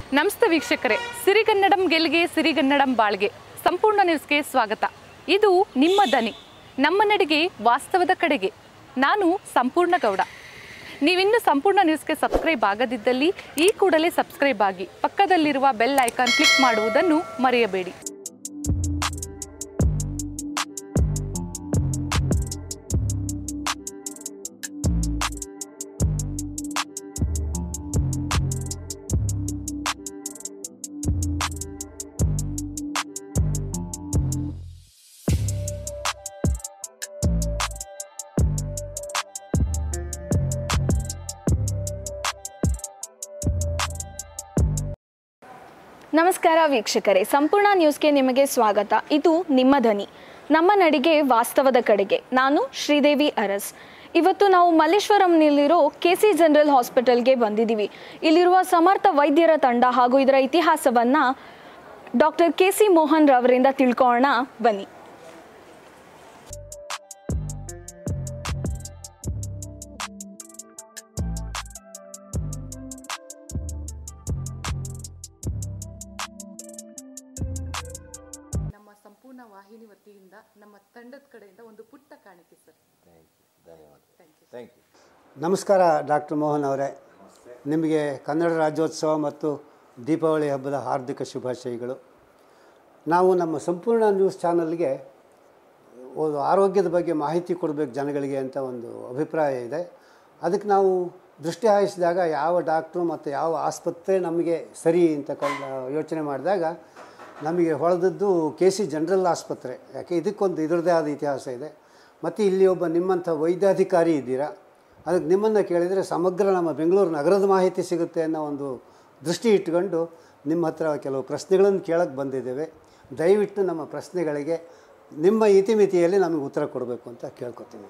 ನಮಸ್ತೆ ವೀಕ್ಷಕರೇ ಸಿರಿಗನ್ನಡಂ ಗೆಲ್ಗೆ ಸಿರಿಗನ್ನಡಂ ಬಾಳ್ಗೆ ಸಂಪೂರ್ಣ ನ್ಯೂಸ್ಗೆ ಸ್ವಾಗತ ಇದು ನಿಮ್ಮ ದನಿ ನಮ್ಮ ನಡಿಗೆ ವಾಸ್ತವದ ಕಡೆಗೆ ನಾನು ಸಂಪೂರ್ಣ ಗೌಡ ನೀವಿನ್ನು ಸಂಪೂರ್ಣ ನ್ಯೂಸ್ಗೆ ಸಬ್ಸ್ಕ್ರೈಬ್ ಆಗದಿದ್ದಲ್ಲಿ ಈ ಕೂಡಲೇ ಸಬ್ಸ್ಕ್ರೈಬ್ ಆಗಿ ಪಕ್ಕದಲ್ಲಿರುವ ಬೆಲ್ ಐಕಾನ್ ಕ್ಲಿಕ್ ಮಾಡುವುದನ್ನು ಮರೆಯಬೇಡಿ ನಮಸ್ಕಾರ ವೀಕ್ಷಕರೇ ಸಂಪೂರ್ಣ ನ್ಯೂಸ್ಗೆ ನಿಮಗೆ ಸ್ವಾಗತ ಇದು ನಿಮ್ಮ ಧ್ವನಿ ನಮ್ಮ ನಡಿಗೆ ವಾಸ್ತವದ ಕಡೆಗೆ ನಾನು ಶ್ರೀದೇವಿ ಅರಸ್ ಇವತ್ತು ನಾವು ಮಲ್ಲೇಶ್ವರಂನಲ್ಲಿರೋ ಕೆ ಸಿ ಜನರಲ್ ಹಾಸ್ಪಿಟಲ್ಗೆ ಬಂದಿದ್ದೀವಿ ಇಲ್ಲಿರುವ ಸಮರ್ಥ ವೈದ್ಯರ ತಂಡ ಹಾಗೂ ಇದರ ಇತಿಹಾಸವನ್ನು ಡಾಕ್ಟರ್ ಕೆ ಸಿ ಮೋಹನ್ ರವರಿಂದ ತಿಳ್ಕೊಳ್ಳೋಣ ಬನ್ನಿ ನಮ್ಮ ಸಂಪೂರ್ಣ ವಾಹಿನಿ ವತಿಯಿಂದ ನಮ್ಮ ತಂಡದ ಕಡೆಯಿಂದ ಒಂದು ಪುಟ್ಟ ಕಾಣಿಕೆ ಸರ್ ಥ್ಯಾಂಕ್ ಯು ನಮಸ್ಕಾರ ಡಾಕ್ಟರ್ ಮೋಹನ್ ಅವರೇ ನಿಮಗೆ ಕನ್ನಡ ರಾಜ್ಯೋತ್ಸವ ಮತ್ತು ದೀಪಾವಳಿ ಹಬ್ಬದ ಹಾರ್ದಿಕ ಶುಭಾಶಯಗಳು ನಾವು ನಮ್ಮ ಸಂಪೂರ್ಣ ನ್ಯೂಸ್ ಚಾನಲ್ಗೆ ಒಂದು ಆರೋಗ್ಯದ ಬಗ್ಗೆ ಮಾಹಿತಿ ಕೊಡಬೇಕು ಜನಗಳಿಗೆ ಅಂತ ಒಂದು ಅಭಿಪ್ರಾಯ ಇದೆ ಅದಕ್ಕೆ ನಾವು ದೃಷ್ಟಿ ಹಾಯಿಸಿದಾಗ ಯಾವ ಡಾಕ್ಟ್ರು ಮತ್ತು ಯಾವ ಆಸ್ಪತ್ರೆ ನಮಗೆ ಸರಿ ಅಂತ ಕೊಂಡ ಯೋಚನೆ ಮಾಡಿದಾಗ ನಮಗೆ ಹೊಳೆದದ್ದು ಕೆ ಸಿ ಜನರಲ್ ಆಸ್ಪತ್ರೆ ಯಾಕೆ ಇದಕ್ಕೊಂದು ಇದರದೇ ಆದ ಇತಿಹಾಸ ಇದೆ ಮತ್ತು ಇಲ್ಲಿ ಒಬ್ಬ ನಿಮ್ಮಂಥ ವೈದ್ಯಾಧಿಕಾರಿ ಇದ್ದೀರಾ ಅದಕ್ಕೆ ನಿಮ್ಮನ್ನು ಕೇಳಿದರೆ ಸಮಗ್ರ ನಮ್ಮ ಬೆಂಗಳೂರು ನಗರದ ಮಾಹಿತಿ ಸಿಗುತ್ತೆ ಅನ್ನೋ ಒಂದು ದೃಷ್ಟಿ ಇಟ್ಕೊಂಡು ನಿಮ್ಮ ಹತ್ರ ಕೆಲವು ಪ್ರಶ್ನೆಗಳನ್ನು ಕೇಳಕ್ಕೆ ಬಂದಿದ್ದೇವೆ ದಯವಿಟ್ಟು ನಮ್ಮ ಪ್ರಶ್ನೆಗಳಿಗೆ ನಿಮ್ಮ ಇತಿಮಿತಿಯಲ್ಲಿ ನಮಗೆ ಉತ್ತರ ಕೊಡಬೇಕು ಅಂತ ಕೇಳ್ಕೊತೀನಿ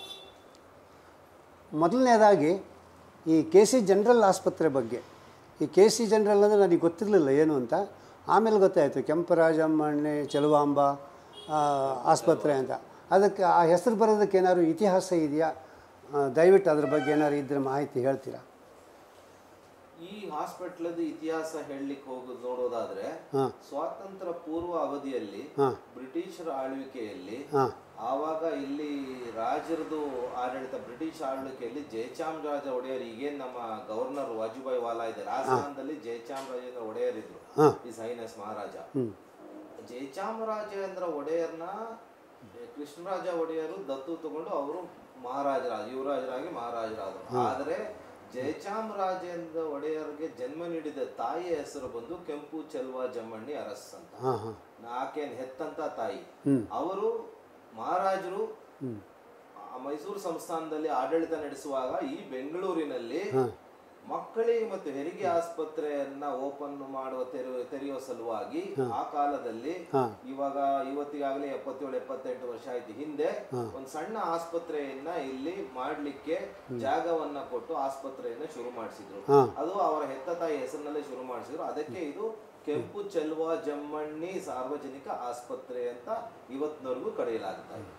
ಮೊದಲನೇದಾಗಿ ಈ ಕೆ ಸಿ ಜನರಲ್ ಆಸ್ಪತ್ರೆ ಬಗ್ಗೆ ಈ ಕೆ ಸಿ ಜನರಲ್ ಅಂದರೆ ನನಗೆ ಗೊತ್ತಿರಲಿಲ್ಲ ಏನು ಅಂತ ಆಮೇಲೆ ಗೊತ್ತಾಯಿತು ಕೆಂಪರಾಜಮ್ಮಣ್ಣೆ ಚೆಲುವಾಂಬ ಆ, ಆಸ್ಪತ್ರೆ ಅಂತ ಅದಕ್ಕೆ ಆ ಹೆಸರು ಬರೋದಕ್ಕೆ ಏನಾದ್ರು ಇತಿಹಾಸ ಇದೆಯಾ ಆ, ದಯವಿಟ್ಟು ಅದ್ರ ಬಗ್ಗೆ ಏನಾದ್ರು ಇದ್ದರೆ ಮಾಹಿತಿ ಹೇಳ್ತೀರಾ ಈ ಹಾಸ್ಪಿಟ್ಲದ ಇತಿಹಾಸ ಹೇಳಲಿಕ್ಕೆ ಹೋಗೋದು ನೋಡೋದಾದ್ರೆ ಹಾಂ ಸ್ವಾತಂತ್ರ್ಯ ಪೂರ್ವ ಅವಧಿಯಲ್ಲಿ ಹಾಂ ಬ್ರಿಟಿಷರ ಆಳ್ವಿಕೆಯಲ್ಲಿ ಹಾಂ ಆವಾಗ ಇಲ್ಲಿ ರಾಜರದು ಆಡಳಿತ ಬ್ರಿಟಿಷ್ ಆಳ್ವಿಕೆಯಲ್ಲಿ ಜಯಚಾಮರಾಜ ಒಡೆಯರ್ ಈಗೇನ್ ನಮ್ಮ ಗವರ್ನರ್ ವಾಜುಭಾಯಿ ವಾಲಾ ಇದೆ ರಾಜಸ್ಥಾನದಲ್ಲಿ ಜಯಚಾಮರಾಜೇಂದ್ರ ಒಡೆಯರ್ ಇದ್ರು ಹಾಂ ಇಸ್ ಹೈನೆಸ್ ಮಹಾರಾಜ ಹ್ಞೂ ಜಯಚಾಮರಾಜೇಂದ್ರ ಒಡೆಯರ್ನ ಕೃಷ್ಣರಾಜ ಒಡೆಯರು ದತ್ತು ತಗೊಂಡು ಅವರು ಮಹಾರಾಜರ ಯುವರಾಜರಾಗಿ ಮಹಾರಾಜರಾದರು ಆದರೆ ಜಯಚಾಮರಾಜೇಂದ್ರ ಒಡೆಯರ್ಗೆ ಜನ್ಮ ನೀಡಿದ ತಾಯಿಯ ಹೆಸರು ಬಂದು ಕೆಂಪು ಚೆಲ್ವ ಜಮ್ಮಣ್ಣಿ ಅರಸ್ ಅಂತ ಹಾಂ ಹಾಂ ಆಕೆಯನ್ನು ಹೆತ್ತಂತ ತಾಯಿ ಹ್ಞೂ ಅವರು ಮಹಾರಾಜರು ಹ್ಞೂ ಆ ಮೈಸೂರು ಸಂಸ್ಥಾನದಲ್ಲಿ ಆಡಳಿತ ನಡೆಸುವಾಗ ಈ ಬೆಂಗಳೂರಿನಲ್ಲಿ ಹಾಂ ಮಕ್ಕಳಿಗೆ ಮತ್ತು ಹೆರಿಗೆ ಆಸ್ಪತ್ರೆಯನ್ನ ಓಪನ್ ಮಾಡುವ ತೆರೆ ತೆರೆಯುವ ಸಲುವಾಗಿ ಆ ಕಾಲದಲ್ಲಿ ಹಾಂ ಇವಾಗ ಇವತ್ತಿಗಾಗಲೇ ಎಪ್ಪತ್ತೇಳು ಎಪ್ಪತ್ತೆಂಟು ವರ್ಷ ಆಯ್ತು ಹಿಂದೆ ಒಂದು ಸಣ್ಣ ಆಸ್ಪತ್ರೆಯನ್ನ ಇಲ್ಲಿ ಮಾಡ್ಲಿಕ್ಕೆ ಜಾಗವನ್ನ ಕೊಟ್ಟು ಆಸ್ಪತ್ರೆಯನ್ನ ಶುರು ಮಾಡಿಸಿದ್ರು ಹಾಂ ಅದು ಅವರ ಹೆತ್ತ ತಾಯಿ ಹೆಸರಿನಲ್ಲೇ ಶುರು ಮಾಡಿಸಿದ್ರು ಅದಕ್ಕೆ ಇದು ಕೆಂಪು ಚೆಲ್ವ ಜಮ್ಮಣ್ಣಿ ಸಾರ್ವಜನಿಕ ಆಸ್ಪತ್ರೆ ಅಂತ ಇವತ್ತಿನವರೆಗೂ ಕರೆಯಲಾಗ್ತಾ ಇದೆ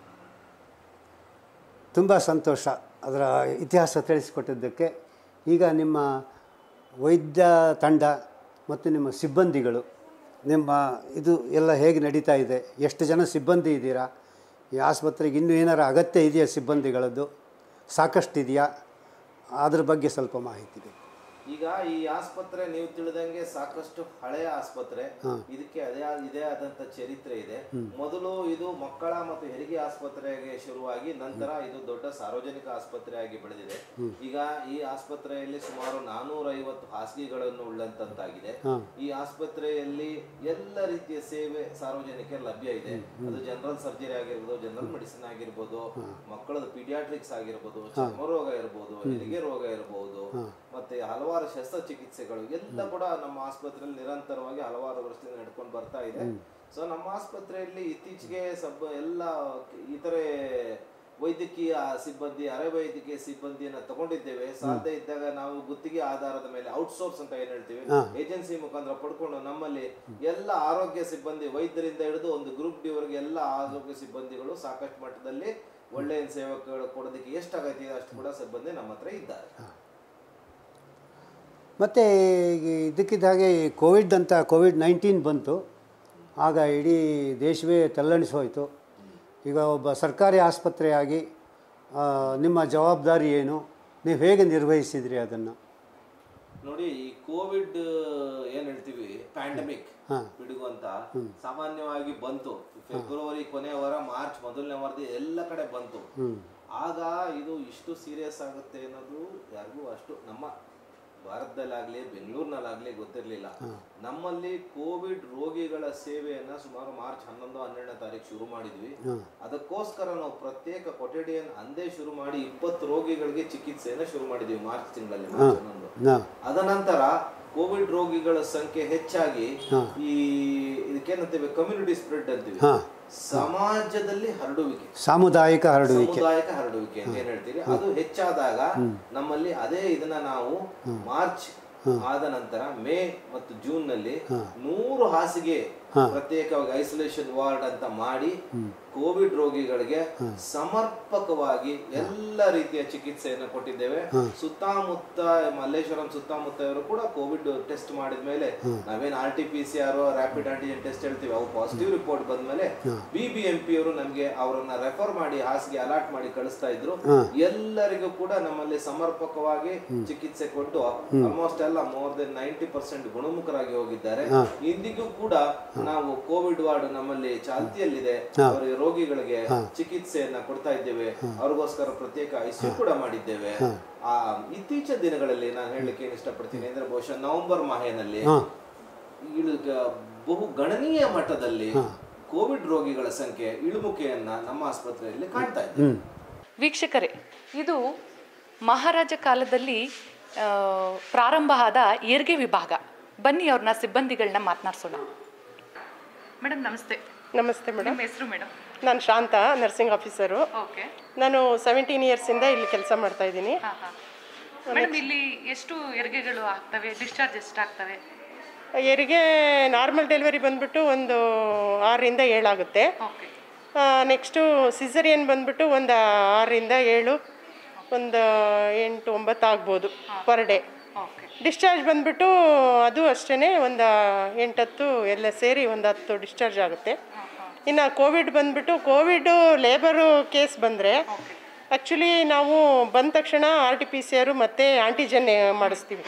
ತುಂಬ ಸಂತೋಷ ಅದರ ಇತಿಹಾಸ ತಿಳಿಸಿಕೊಟ್ಟಿದ್ದಕ್ಕೆ ಈಗ ನಿಮ್ಮ ವೈದ್ಯ ತಂಡ ಮತ್ತು ನಿಮ್ಮ ಸಿಬ್ಬಂದಿಗಳು ನಿಮ್ಮ ಇದು ಎಲ್ಲ ಹೇಗೆ ನಡೀತಾ ಇದೆ ಎಷ್ಟು ಜನ ಸಿಬ್ಬಂದಿ ಇದ್ದೀರಾ ಈ ಆಸ್ಪತ್ರೆಗೆ ಇನ್ನೂ ಏನಾರು ಅಗತ್ಯ ಇದೆಯಾ ಸಿಬ್ಬಂದಿಗಳದ್ದು ಸಾಕಷ್ಟು ಇದೆಯಾ ಅದ್ರ ಬಗ್ಗೆ ಸ್ವಲ್ಪ ಮಾಹಿತಿ ಬೇಕು ಈಗ ಈ ಆಸ್ಪತ್ರೆ ನೀವು ತಿಳಿದಂಗೆ ಸಾಕಷ್ಟು ಹಳೆಯ ಆಸ್ಪತ್ರೆ ಇದಕ್ಕೆ ಅದೇ ಆದ- ಇದೇ ಆದಂತ ಚರಿತ್ರೆ ಇದೆ ಮೊದಲು ಇದು ಮಕ್ಕಳ ಮತ್ತು ಹೆರಿಗೆ ಆಸ್ಪತ್ರೆಗೆ ಶುರುವಾಗಿ ನಂತರ ಇದು ದೊಡ್ಡ ಸಾರ್ವಜನಿಕ ಆಸ್ಪತ್ರೆಯಾಗಿ ಬೆಳೆದಿದೆ ಈಗ ಈ ಆಸ್ಪತ್ರೆಯಲ್ಲಿ ಸುಮಾರು ನಾನೂರ ಐವತ್ತು ಹಾಸಿಗೆಗಳನ್ನು ಉಳ್ಳಂತಾಗಿದೆ ಹಾಂ ಈ ಆಸ್ಪತ್ರೆಯಲ್ಲಿ ಎಲ್ಲ ರೀತಿಯ ಸೇವೆ ಸಾರ್ವಜನಿಕರಿಗೆ ಲಭ್ಯ ಇದೆ ಅದು ಜನರಲ್ ಸರ್ಜರಿ ಆಗಿರ್ಬೋದು ಜನರಲ್ ಮೆಡಿಸಿನ್ ಆಗಿರ್ಬೋದು ಮಕ್ಕಳದ ಪೀಡಿಯಾಟ್ರಿಕ್ಸ್ ಆಗಿರ್ಬೋದು ಚರ್ಮ ರೋಗ ಇರ್ಬೋದು ಹೆರಿಗೆ ರೋಗ ಇರಬಹುದು ಮತ್ತೆ ಹಲವಾರು ಶಸ್ತ್ರಚಿಕಿತ್ಸೆಗಳು ಎಲ್ಲ ಕೂಡ ನಮ್ಮ ಆಸ್ಪತ್ರೆಯಲ್ಲಿ ನಿರಂತರವಾಗಿ ಹಲವಾರು ವರ್ಷದಿಂದ ನಡ್ಕೊಂಡು ಬರ್ತಾ ಇದೆ ಸೊ ನಮ್ಮ ಆಸ್ಪತ್ರೆಯಲ್ಲಿ ಇತ್ತೀಚೆಗೆ ಸಬ್ ಎಲ್ಲ ಇತರೆ ವೈದ್ಯಕೀಯ ಸಿಬ್ಬಂದಿ ಅರೆ ವೈದ್ಯಕೀಯ ಸಿಬ್ಬಂದಿಯನ್ನ ತಗೊಂಡಿದ್ದೇವೆ ಸಾಧ್ಯ ಇದ್ದಾಗ ನಾವು ಗುತ್ತಿಗೆ ಆಧಾರದ ಮೇಲೆ ಔಟ್ಸೋರ್ಸ್ ಅಂತ ಏನ್ ಹೇಳ್ತೀವಿ ಏಜೆನ್ಸಿ ಮುಖಾಂತರ ಪಡ್ಕೊಂಡು ನಮ್ಮಲ್ಲಿ ಎಲ್ಲ ಆರೋಗ್ಯ ಸಿಬ್ಬಂದಿ ವೈದ್ಯರಿಂದ ಹಿಡಿದು ಒಂದು ಗ್ರೂಪ್ ಡಿ ವರೆಗೆ ಎಲ್ಲ ಆರೋಗ್ಯ ಸಿಬ್ಬಂದಿಗಳು ಸಾಕಷ್ಟು ಮಟ್ಟದಲ್ಲಿ ಒಳ್ಳೆಯ ಸೇವಕಗಳು ಕೊಡೋದಕ್ಕೆ ಎಷ್ಟು ಅಗತ್ಯ ಇದೆ ಅಷ್ಟು ಕೂಡ ಸಿಬ್ಬಂದಿ ನಮ್ಮ ಹತ್ರ ಇದ್ದಾರೆ ಮತ್ತು ಇದಕ್ಕಿದ್ದ ಹಾಗೆ ಈ ಕೋವಿಡ್ ಅಂತ ಕೋವಿಡ್ ನೈನ್ಟೀನ್ ಬಂತು ಆಗ ಇಡೀ ದೇಶವೇ ತಲ್ಲಣಿಸೋಯ್ತು ಈಗ ಒಬ್ಬ ಸರ್ಕಾರಿ ಆಸ್ಪತ್ರೆಯಾಗಿ ಆ, ನಿಮ್ಮ ಜವಾಬ್ದಾರಿ ಏನು ನೀವು ಹೇಗೆ ನಿರ್ವಹಿಸಿದ್ರಿ ಅದನ್ನು ನೋಡಿ ಈ ಕೋವಿಡ್ ಏನ್ ಹೇಳ್ತೀವಿ ಪ್ಯಾಂಡಮಿಕ್ ಪಿಡುಗು ಅಂತ ಸಾಮಾನ್ಯವಾಗಿ ಬಂತು ಫೆಬ್ರವರಿ ಕೊನೆಯ ವಾರ ಮಾರ್ಚ್ ಮೊದಲನೇ ವಾರದಲ್ಲಿ ಎಲ್ಲ ಕಡೆ ಬಂತು ಆಗ ಇದು ಇಷ್ಟು ಸೀರಿಯಸ್ ಆಗುತ್ತೆ ಅನ್ನೋದು ಯಾರಿಗೂ ಅಷ್ಟು ನಮ್ಮ ಭಾರತದಲ್ಲಾಗ್ಲಿ ಬೆಂಗಳೂರಿನಲ್ಲಾಗ್ಲಿ ಗೊತ್ತಿರಲಿಲ್ಲ ನಮ್ಮಲ್ಲಿ ಕೋವಿಡ್ ರೋಗಿಗಳ ಸೇವೆಯನ್ನ ಸುಮಾರು ಮಾರ್ಚ್ ಹನ್ನೊಂದು ಹನ್ನೆರಡನೇ ತಾರೀಕು ಶುರು ಮಾಡಿದ್ವಿ ಅದಕ್ಕೋಸ್ಕರ ನಾವು ಪ್ರತ್ಯೇಕ ಕೊಠಡಿಯನ್ನು ಅಂದೇ ಶುರು ಮಾಡಿ ಇಪ್ಪತ್ತು ರೋಗಿಗಳಿಗೆ ಚಿಕಿತ್ಸೆಯನ್ನ ಶುರು ಮಾಡಿದ್ವಿ ಮಾರ್ಚ್ ತಿಂಗಳಲ್ಲಿ ಮಾರ್ಚ್ ಹನ್ನೊಂದು ಹಾಂ ಅದನಂತರ ಕೋವಿಡ್ ರೋಗಿಗಳ ಸಂಖ್ಯೆ ಹೆಚ್ಚಾಗಿ ಈ ಇದಕ್ಕೇನಂತೀವಿ ಕಮ್ಯುನಿಟಿ ಸ್ಪ್ರೆಡ್ ಅಂತೀವಿ ಸಮಾಜದಲ್ಲಿ ಹರಡುವಿಕೆ ಸಾಮುದಾಯಿಕ ಹರಡುವಿಕೆ ಸಮುದಾಯಕ ಹರಡುವಿಕೆ ಅಂತ ಏನ್ ಹೇಳ್ತೀರಿ ಅದು ಹೆಚ್ಚಾದಾಗ ನಮ್ಮಲ್ಲಿ ಅದೇ ಇದನ್ನ ನಾವು ಮಾರ್ಚ್ ಆದ ನಂತರ ಮೇ ಮತ್ತು ಜೂನ್ ನಲ್ಲಿ ನೂರು ಹಾಸಿಗೆ ಪ್ರತ್ಯೇಕವಾಗಿ ಐಸೋಲೇಷನ್ ವಾರ್ಡ್ ಅಂತ ಮಾಡಿ ಕೋವಿಡ್ ರೋಗಿಗಳಿಗೆ ಸಮರ್ಪಕವಾಗಿ ಎಲ್ಲ ರೀತಿಯ ಚಿಕಿತ್ಸೆಯನ್ನು ಕೊಟ್ಟಿದ್ದೇವೆ ಸುತ್ತಮುತ್ತ ಮಲ್ಲೇಶ್ವರಂ ಸುತ್ತಮುತ್ತ ಇವರು ಕೂಡ ಕೋವಿಡ್ ಟೆಸ್ಟ್ ಮಾಡಿದ ಮೇಲೆ ನಾವೇನ್ R T P C R rapid antigen test ಹೇಳ್ತೀವಿ ಅವು ಪಾಸಿಟಿವ್ ರಿಪೋರ್ಟ್ ಬಂದ್ಮೇಲೆ ಬಿ ಬಿ ಎಂ ಪಿ ಅವರು ನಮ್ಗೆ ಅವರನ್ನ ರೆಫರ್ ಮಾಡಿ ಹಾಸಿಗೆ ಅಲಾಟ್ ಮಾಡಿ ಕಳಿಸ್ತಾ ಇದ್ರು ಎಲ್ಲರಿಗೂ ಕೂಡ ನಮ್ಮಲ್ಲಿ ಸಮರ್ಪಕವಾಗಿ ಚಿಕಿತ್ಸೆ ಕೊಟ್ಟು ಆಲ್ಮೋಸ್ಟ್ ಎಲ್ಲ ಮೋರ್ ದೆನ್ ನೈಂಟಿ ಪರ್ಸೆಂಟ್ ಗುಣಮುಖರಾಗಿ ಹೋಗಿದ್ದಾರೆ ಇಂದಿಗೂ ಕೂಡ ನಾವು ಕೋವಿಡ್ ವಾರ್ಡ್ ನಮ್ಮಲ್ಲಿ ಚಾಲ್ತಿಯಲ್ಲಿದೆ ಅವರ ರೋಗಿಗಳಿಗೆ ಚಿಕಿತ್ಸೆಯನ್ನ ಕೊಡ್ತಾ ಇದ್ದೇವೆ ಅವ್ರಿಗೋಸ್ಕರ ಪ್ರತ್ಯೇಕ ಐಸಿಯು ಕೂಡ ಮಾಡಿದ್ದೇವೆ ಆ ಇತ್ತೀಚಿನ ದಿನಗಳಲ್ಲಿ ನಾನು ಹೇಳಲಿಕ್ಕೆ ಏನ್ ಇಷ್ಟಪಡ್ತೀನಿ ಅಂದ್ರೆ ಬಹುಶಃ ನವೆಂಬರ್ ಮಾಹೆನಲ್ಲಿ ಇಳುಗ ಬಹು ಗಣನೀಯ ಮಟ್ಟದಲ್ಲಿ ಕೋವಿಡ್ ರೋಗಿಗಳ ಸಂಖ್ಯೆ ಇಳುಮುಖೆಯನ್ನ ನಮ್ಮ ಆಸ್ಪತ್ರೆಯಲ್ಲಿ ಕಾಣ್ತಾ ಇದೆ ವೀಕ್ಷಕರೇ ಇದು ಮಹಾರಾಜ ಕಾಲದಲ್ಲಿ ಆ, ಪ್ರಾರಂಭ ಆದ ಏರ್ಗೆ ವಿಭಾಗ ಬನ್ನಿ ಅವ್ರನ್ನ ಸಿಬ್ಬಂದಿಗಳನ್ನ ಮಾತನಾಡ್ಸೋಣ ಮೇಡಮ್ ನಮಸ್ತೆ ನಮಸ್ತೆ ಮೇಡಮ್ ನಿಮ್ಮ ಹೆಸರು ಮೇಡಮ್ ನಾನು ಶಾಂತ ನರ್ಸಿಂಗ್ ಆಫೀಸರು ಓಕೆ ನಾನು ಸೆವೆಂಟೀನ್ ಇಯರ್ಸಿಂದ ಇಲ್ಲಿ ಕೆಲಸ ಮಾಡ್ತಾ ಇದ್ದೀನಿ ಹಾಂ ಹಾಂ ಮೇಡಮ್ ಇಲ್ಲಿ ಎಷ್ಟು ಹೆರಿಗೆಗಳು ಆಗ್ತವೆ ಡಿಸ್ಚಾರ್ಜ್ ಎಷ್ಟು ಆಗ್ತವೆ ಹೆರಿಗೆ ನಾರ್ಮಲ್ ಡೆಲಿವರಿ ಬಂದ್ಬಿಟ್ಟು ಒಂದು ಆರರಿಂದ ಏಳಾಗುತ್ತೆ ಓಕೆ ನೆಕ್ಸ್ಟು ಸಿಸರಿಯನ್ ಬಂದ್ಬಿಟ್ಟು ಒಂದು ಆರರಿಂದ ಏಳು ಒಂದು ಎಂಟು ಒಂಬತ್ತು ಆಗ್ಬೋದು ಪರ್ ಡೇ ಓಕೆ ಡಿಸ್ಚಾರ್ಜ್ ಬಂದ್ಬಿಟ್ಟು ಅದು ಅಷ್ಟೇ ಒಂದು ಎಂಟತ್ತು ಎಲ್ಲ ಸೇರಿ ಒಂದು ಹತ್ತು ಡಿಸ್ಚಾರ್ಜ್ ಆಗುತ್ತೆ ಇನ್ನು ಕೋವಿಡ್ ಬಂದ್ಬಿಟ್ಟು ಕೋವಿಡ್ ಲೇಬರು ಕೇಸ್ ಬಂದರೆ ಆ್ಯಕ್ಚುಲಿ ನಾವು ಬಂದ ತಕ್ಷಣ ಆರ್ ಟಿ ಪಿ ಸಿ ಆರು ಮತ್ತು ಆಂಟಿಜನ್ ಮಾಡಿಸ್ತೀವಿ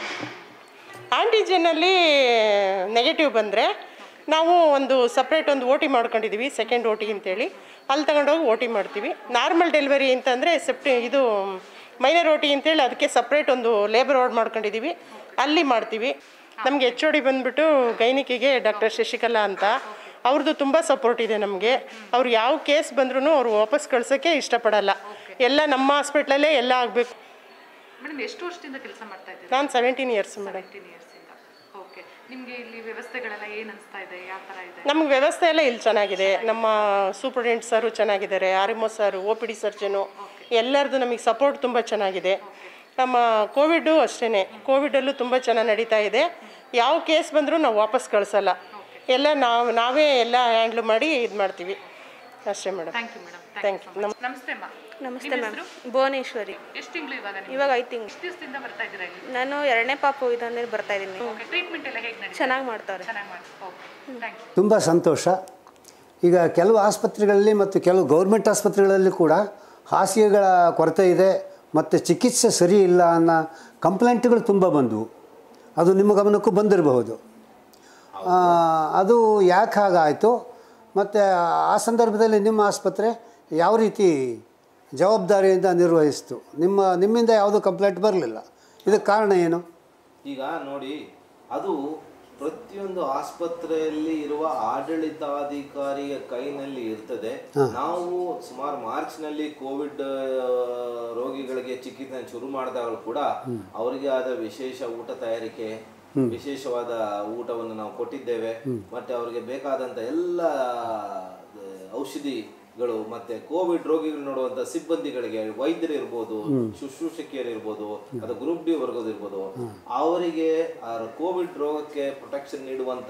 ಆಂಟಿಜನ್ನಲ್ಲಿ ನೆಗೆಟಿವ್ ಬಂದರೆ ನಾವು ಒಂದು ಸಪ್ರೇಟ್ ಒಂದು ಓ ಟಿ ಮಾಡ್ಕೊಂಡಿದ್ದೀವಿ ಸೆಕೆಂಡ್ ಓ ಟಿ ಅಂತೇಳಿ ಅಲ್ಲಿ ತಗೊಂಡೋಗಿ ಓ ಟಿ ಮಾಡ್ತೀವಿ ನಾರ್ಮಲ್ ಡೆಲಿವರಿ ಅಂತಂದರೆ ಸೆಪ್ಟಿ ಇದು ಮೈನರ್ ಓ ಟಿ ಅಂತೇಳಿ ಅದಕ್ಕೆ ಸಪ್ರೇಟ್ ಒಂದು ಲೇಬರ್ ವಾರ್ಡ್ ಮಾಡ್ಕೊಂಡಿದ್ದೀವಿ ಅಲ್ಲಿ ಮಾಡ್ತೀವಿ ನಮಗೆ ಎಚ್ ಒ ಡಿ ಬಂದ್ಬಿಟ್ಟು ಗೈನಿಕಿಗೆ ಡಾಕ್ಟರ್ ಶಶಿಕಲಾ ಅಂತ ಅವ್ರದ್ದು ತುಂಬ ಸಪೋರ್ಟ್ ಇದೆ ನಮಗೆ ಅವ್ರು ಯಾವ ಕೇಸ್ ಬಂದ್ರೂ ಅವ್ರು ವಾಪಸ್ ಕಳ್ಸೋಕ್ಕೆ ಇಷ್ಟಪಡಲ್ಲ ಎಲ್ಲ ನಮ್ಮ ಹಾಸ್ಪಿಟ್ಲಲ್ಲೇ ಎಲ್ಲ ಆಗಬೇಕು ಮೇಡಮ್ ಎಷ್ಟು ವರ್ಷದಿಂದ ಕೆಲಸ ಮಾಡ್ತಾ ಇದ್ದೀರಿ ನಾನು ಸೆವೆಂಟೀನ್ ಇಯರ್ಸ್ ಮೇಡಮ್ ಫಿಫ್ಟೀನ್ ಇಯರ್ಸಿಂದ ಓಕೆ ನಿಮಗೆ ಇಲ್ಲಿ ವ್ಯವಸ್ಥೆಗಳೆಲ್ಲ ಏನು ಅನಿಸ್ತಾ ಇದೆ ಯಾವ ಥರ ಇದೆ ನಮ್ಗೆ ವ್ಯವಸ್ಥೆ ಎಲ್ಲ ಇಲ್ಲಿ ಚೆನ್ನಾಗಿದೆ ನಮ್ಮ ಸೂಪರ್ಡೆಂಟ್ ಸರು ಚೆನ್ನಾಗಿದ್ದಾರೆ R M O sir O P D surgeon ಎಲ್ಲರದು ನಮಗೆ ಸಪೋರ್ಟ್ ತುಂಬ ಚೆನ್ನಾಗಿದೆ ನಮ್ಮ ಕೋವಿಡ್ಡು ಅಷ್ಟೇ ಕೋವಿಡಲ್ಲೂ ತುಂಬ ಚೆನ್ನಾಗಿ ನಡೀತಾ ಇದೆ ಯಾವ ಕೇಸ್ ಬಂದರೂ ನಾವು ವಾಪಸ್ ಕಳಿಸಲ್ಲ ಎಲ್ಲ ನಾವು ನಾವೇ ಎಲ್ಲ ಹ್ಯಾಂಡ್ಲ್ ಮಾಡಿ ಇದು ಮಾಡ್ತೀವಿ ಅಷ್ಟೇ madam thank you madam thank you ನಮ್ ನಮಸ್ತೆ ಅಮ್ಮ ನಮಸ್ತೆ ಮ್ಯಾಮ್ ಭುವನೇಶ್ವರಿ ಎಷ್ಟು ತಿಂಗಳು ಇವಾಗ ನಿಮ್ಗೆ ಇವಾಗ ಐದು ತಿಂಗಳು ಎಷ್ಟು ದಿವಸದಿಂದ ಬರ್ತಾ ಇದ್ದೀರಾ ಇಲ್ಲಿ ನಾನು ಎರಡನೇ ಪಾಪು ಇದಂದ್ರೆ ಬರ್ತಾ ಇದ್ದೀನಿ ಓಕೆ ಟ್ರೀಟ್ಮೆಂಟ್ ಎಲ್ಲ ಹೇಗೆ ನಡೀತಾ ಚೆನ್ನಾಗಿ ಮಾಡ್ತಾರೆ ಚೆನ್ನಾಗಿ ಮಾಡಿ ಓಕೆ ಥ್ಯಾಂಕ್ ಯು ತುಂಬ ಸಂತೋಷ ಈಗ ಕೆಲವು ಆಸ್ಪತ್ರೆಗಳಲ್ಲಿ ಮತ್ತು ಕೆಲವು ಗೌರ್ಮೆಂಟ್ ಆಸ್ಪತ್ರೆಗಳಲ್ಲಿ ಕೂಡ ಹಾಸಿಗೆಗಳ ಕೊರತೆ ಇದೆ ಮತ್ತು ಚಿಕಿತ್ಸೆ ಸರಿ ಇಲ್ಲ ಅನ್ನೋ ಕಂಪ್ಲೇಂಟ್ಗಳು ತುಂಬ ಬಂದವು ಅದು ನಿಮ್ಮ ಗಮನಕ್ಕೂ ಬಂದಿರಬಹುದು ಆ, ಅದು ಯಾಕೆ ಹಾಗಾಯಿತು ಮತ್ತು ಆ ಸಂದರ್ಭದಲ್ಲಿ ನಿಮ್ಮ ಆಸ್ಪತ್ರೆ ಯಾವ ರೀತಿ ಜವಾಬ್ದಾರಿಯಿಂದ ನಿರ್ವಹಿಸಿತು ನಿಮ್ಮ ನಿಮ್ಮಿಂದ ಯಾವುದೂ ಕಂಪ್ಲೇಂಟ್ ಬರಲಿಲ್ಲ ಇದಕ್ಕೆ ಕಾರಣ ಏನು ಈಗ ನೋಡಿ ಅದು ಪ್ರತಿಯೊಂದು ಆಸ್ಪತ್ರೆಯಲ್ಲಿ ಇರುವ ಆಡಳಿತಾಧಿಕಾರಿಯ ಕೈನಲ್ಲಿ ಇರ್ತದೆ ನಾವು ಸುಮಾರು ಮಾರ್ಚ್ ನಲ್ಲಿ ಕೋವಿಡ್ ರೋಗಿಗಳಿಗೆ ಚಿಕಿತ್ಸೆ ಶುರು ಮಾಡಿದಾಗಲೂ ಕೂಡ ಅವರಿಗೆ ಆದ ವಿಶೇಷ ಊಟ ತಯಾರಿಕೆ ವಿಶೇಷವಾದ ಊಟವನ್ನು ನಾವು ಕೊಟ್ಟಿದ್ದೇವೆ ಮತ್ತೆ ಅವರಿಗೆ ಬೇಕಾದಂತ ಎಲ್ಲ ಔಷಧಿಗಳು ಮತ್ತೆ ಕೋವಿಡ್ ರೋಗಿಗಳು ನೋಡುವಂತ ಸಿಬ್ಬಂದಿಗಳಿಗೆ ವೈದ್ಯರು ಇರ್ಬೋದು ಶುಶ್ರೂಷಕಿಯರು ಇರ್ಬೋದು ಅದು ಗ್ರೂಪ್ ಡಿ ವರ್ಗದ ಇರ್ಬೋದು ಅವರಿಗೆ ಆ ಕೋವಿಡ್ ರೋಗಕ್ಕೆ ಪ್ರೊಟೆಕ್ಷನ್ ನೀಡುವಂತ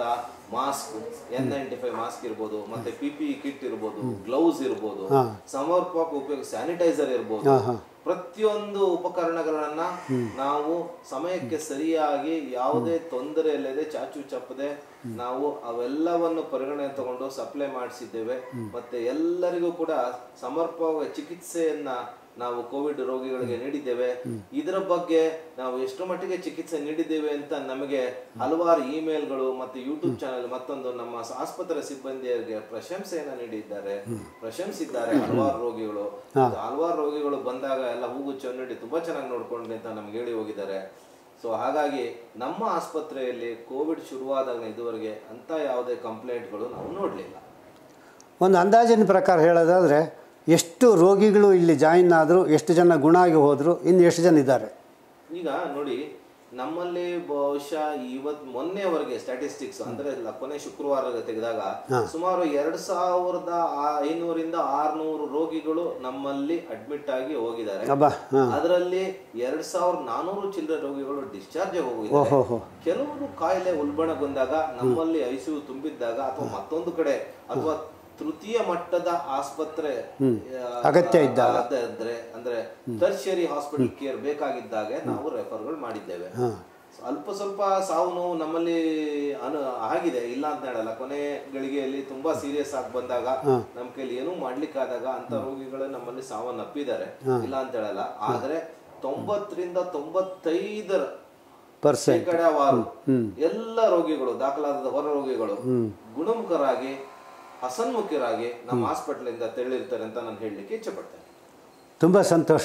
mask N ninety five mask ಇರ್ಬೋದು ಮತ್ತೆ ಪಿ ಪಿ ಕಿಟ್ ಇರ್ಬೋದು ಗ್ಲೌಸ್ ಇರ್ಬೋದು ಸಮರ್ಪಕ ಉಪಯೋಗ ಸ್ಯಾನಿಟೈಸರ್ ಇರ್ಬೋದು ಪ್ರತಿಯೊಂದು ಉಪಕರಣಗಳನ್ನ ನಾವು ಸಮಯಕ್ಕೆ ಸರಿಯಾಗಿ ಯಾವುದೇ ತೊಂದರೆ ಇಲ್ಲದೆ ಚಾಚು ಚಪ್ಪದೆ ನಾವು ಅವೆಲ್ಲವನ್ನು ಪರಿಗಣನೆ ತಗೊಂಡು ಸಪ್ಲೈ ಮಾಡಿಸಿದ್ದೇವೆ ಮತ್ತೆ ಎಲ್ಲರಿಗೂ ಕೂಡ ಸಮರ್ಪಕ ಚಿಕಿತ್ಸೆಯನ್ನ ನಾವು ಕೋವಿಡ್ ರೋಗಿಗಳಿಗೆ ನೀಡಿದ್ದೇವೆ ಇದರ ಬಗ್ಗೆ ನಾವು ಎಷ್ಟು ಮಟ್ಟಿಗೆ ಚಿಕಿತ್ಸೆ ನೀಡಿದ್ದೇವೆ ಅಂತ ನಮಗೆ ಹಲವಾರು ಇಮೇಲ್ಗಳು ಮತ್ತೆ ಯೂಟ್ಯೂಬ್ ಚಾನೆಲ್ ಮತ್ತೊಂದು ನಮ್ಮ ಸ- ಆಸ್ಪತ್ರೆ ಸಿಬ್ಬಂದಿಯರಿಗೆ ಪ್ರಶಂಸೆಯನ್ನ ನೀಡಿದ್ದಾರೆ ಪ್ರಶಂಸಿದ್ದಾರೆ ಹಲವಾರು ರೋಗಿಗಳು ಹಲವಾರು ರೋಗಿಗಳು ಬಂದಾಗ ಎಲ್ಲ ಹೂಗುಚ್ಚ ನೀಡಿ ತುಂಬಾ ಚೆನ್ನಾಗಿ ನೋಡ್ಕೊಂಡ್ರಿ ಅಂತ ನಮ್ಗೆ ಹೇಳಿ ಹೋಗಿದ್ದಾರೆ ಸೊ ಹಾಗಾಗಿ ನಮ್ಮ ಆಸ್ಪತ್ರೆಯಲ್ಲಿ ಕೋವಿಡ್ ಶುರುವಾದಾಗ ಇದುವರೆಗೆ ಅಂತ ಯಾವುದೇ ಕಂಪ್ಲೇಂಟ್ಗಳು ನಾವು ನೋಡಲಿಲ್ಲ ಒಂದು ಅಂದಾಜಿನ ಪ್ರಕಾರ ಹೇಳೋದಾದರೆ ಎಷ್ಟು ರೋಗಿಗಳು ಇಲ್ಲಿ ಜಾಯಿನ್ ಆದರು ಎಷ್ಟು ಜನ ಗುಣ ಆಗಿ ಹೋದರು ಇನ್ನು ಎಷ್ಟು ಜನ ಇದ್ದಾರೆ ಈಗ ನೋಡಿ ನಮ್ಮಲ್ಲಿ ಬಹುಶಃ ಇವತ್ ಮೊನ್ನೆವರೆಗೆ ಸ್ಟ್ಯಾಟಿಸ್ಟಿಕ್ಸ್ ಅಂದ್ರೆ ಲ- ಕೊನೆ ಶುಕ್ರವಾರ ತೆಗೆದಾಗ ಸುಮಾರು ಎರಡ್ ಸಾವಿರದ ಆ- ಐನೂರಿಂದ ಆರ್ನೂರು ರೋಗಿಗಳು ನಮ್ಮಲ್ಲಿ ಅಡ್ಮಿಟ್ ಆಗಿ ಹೋಗಿದ್ದಾರೆ ಅಬ್ಬಾ ಹಾಂ ಅದರಲ್ಲಿ ಎರಡ್ ಸಾವಿರದ ನಾನೂರು ಚಿಲ್ಲರೆ ರೋಗಿಗಳು ಡಿಸ್ಚಾರ್ಜ್ ಹೋಗಿದ್ದಾರೆ ಓಹೋ ಕೆಲವರು ಕಾಯಿಲೆ ಉಲ್ಬಣಗೊಂಡಾಗ ನಮ್ಮಲ್ಲಿ ಐಸಿಯು ತುಂಬಿದ್ದಾಗ ಅಥವಾ ಮತ್ತೊಂದು ಕಡೆ ಅಥವಾ ತೃತೀಯ ಮಟ್ಟದ ಆಸ್ಪತ್ರೆ ಆ, ಅಗತ್ಯ ಇದ್ದಾಗ. ಅಂದ್ರೆ ಅಂದ್ರೆ ಟರ್ಷರಿ ಹಾಸ್ಪಿಟಲ್ ಕೇರ್ ಬೇಕಾಗಿದ್ದಾಗ ನಾವು ರೆಫರ್ಗಳು ಮಾಡಿದ್ದೇವೆ ಅಲ್ಪ ಸ್ವಲ್ಪ ಸಾವು ನೋವು ನಮ್ಮಲ್ಲಿ ಅನು ಆಗಿದೆ ಇಲ್ಲ ಅಂತ ಹೇಳಲ್ಲ ಕೊನೆ ಗಳಿಗೆಯಲ್ಲಿ ತುಂಬಾ ಸೀರಿಯಸ್ ಆಗಿ ಬಂದಾಗ ನಮ್ ಕೈಲಿ ಏನೂ ಮಾಡ್ಲಿಕ್ಕಾದಾಗ ಅಂತ ರೋಗಿಗಳು ನಮ್ಮಲ್ಲಿ ಸಾವನ್ನಪ್ಪಿದ್ದಾರೆ ಇಲ್ಲ ಅಂತ ಹೇಳಲ್ಲ ಆದ್ರೆ ತೊಂಬತ್ತರಿಂದ ತೊಂಬತ್ತೈದರ ಪರ್ಸೆಂಟ್ ಶೇಕಡಾವಾರು ಎಲ್ಲ ರೋಗಿಗಳು ದಾಖಲಾದ ಹೊರ ರೋಗಿಗಳು ಗುಣಮುಖರಾಗಿ ಹಸನ್ಮುಖರಾಗಿ ನಮ್ಮ ಹಾಸ್ಪಿಟಲಿಂದ ತೆರಳಿರ್ತಾರೆ ಅಂತ ನಾನು ಹೇಳಲಿಕ್ಕೆ ಇಚ್ಛೆ ಪಡ್ತೇನೆ ತುಂಬ ಸಂತೋಷ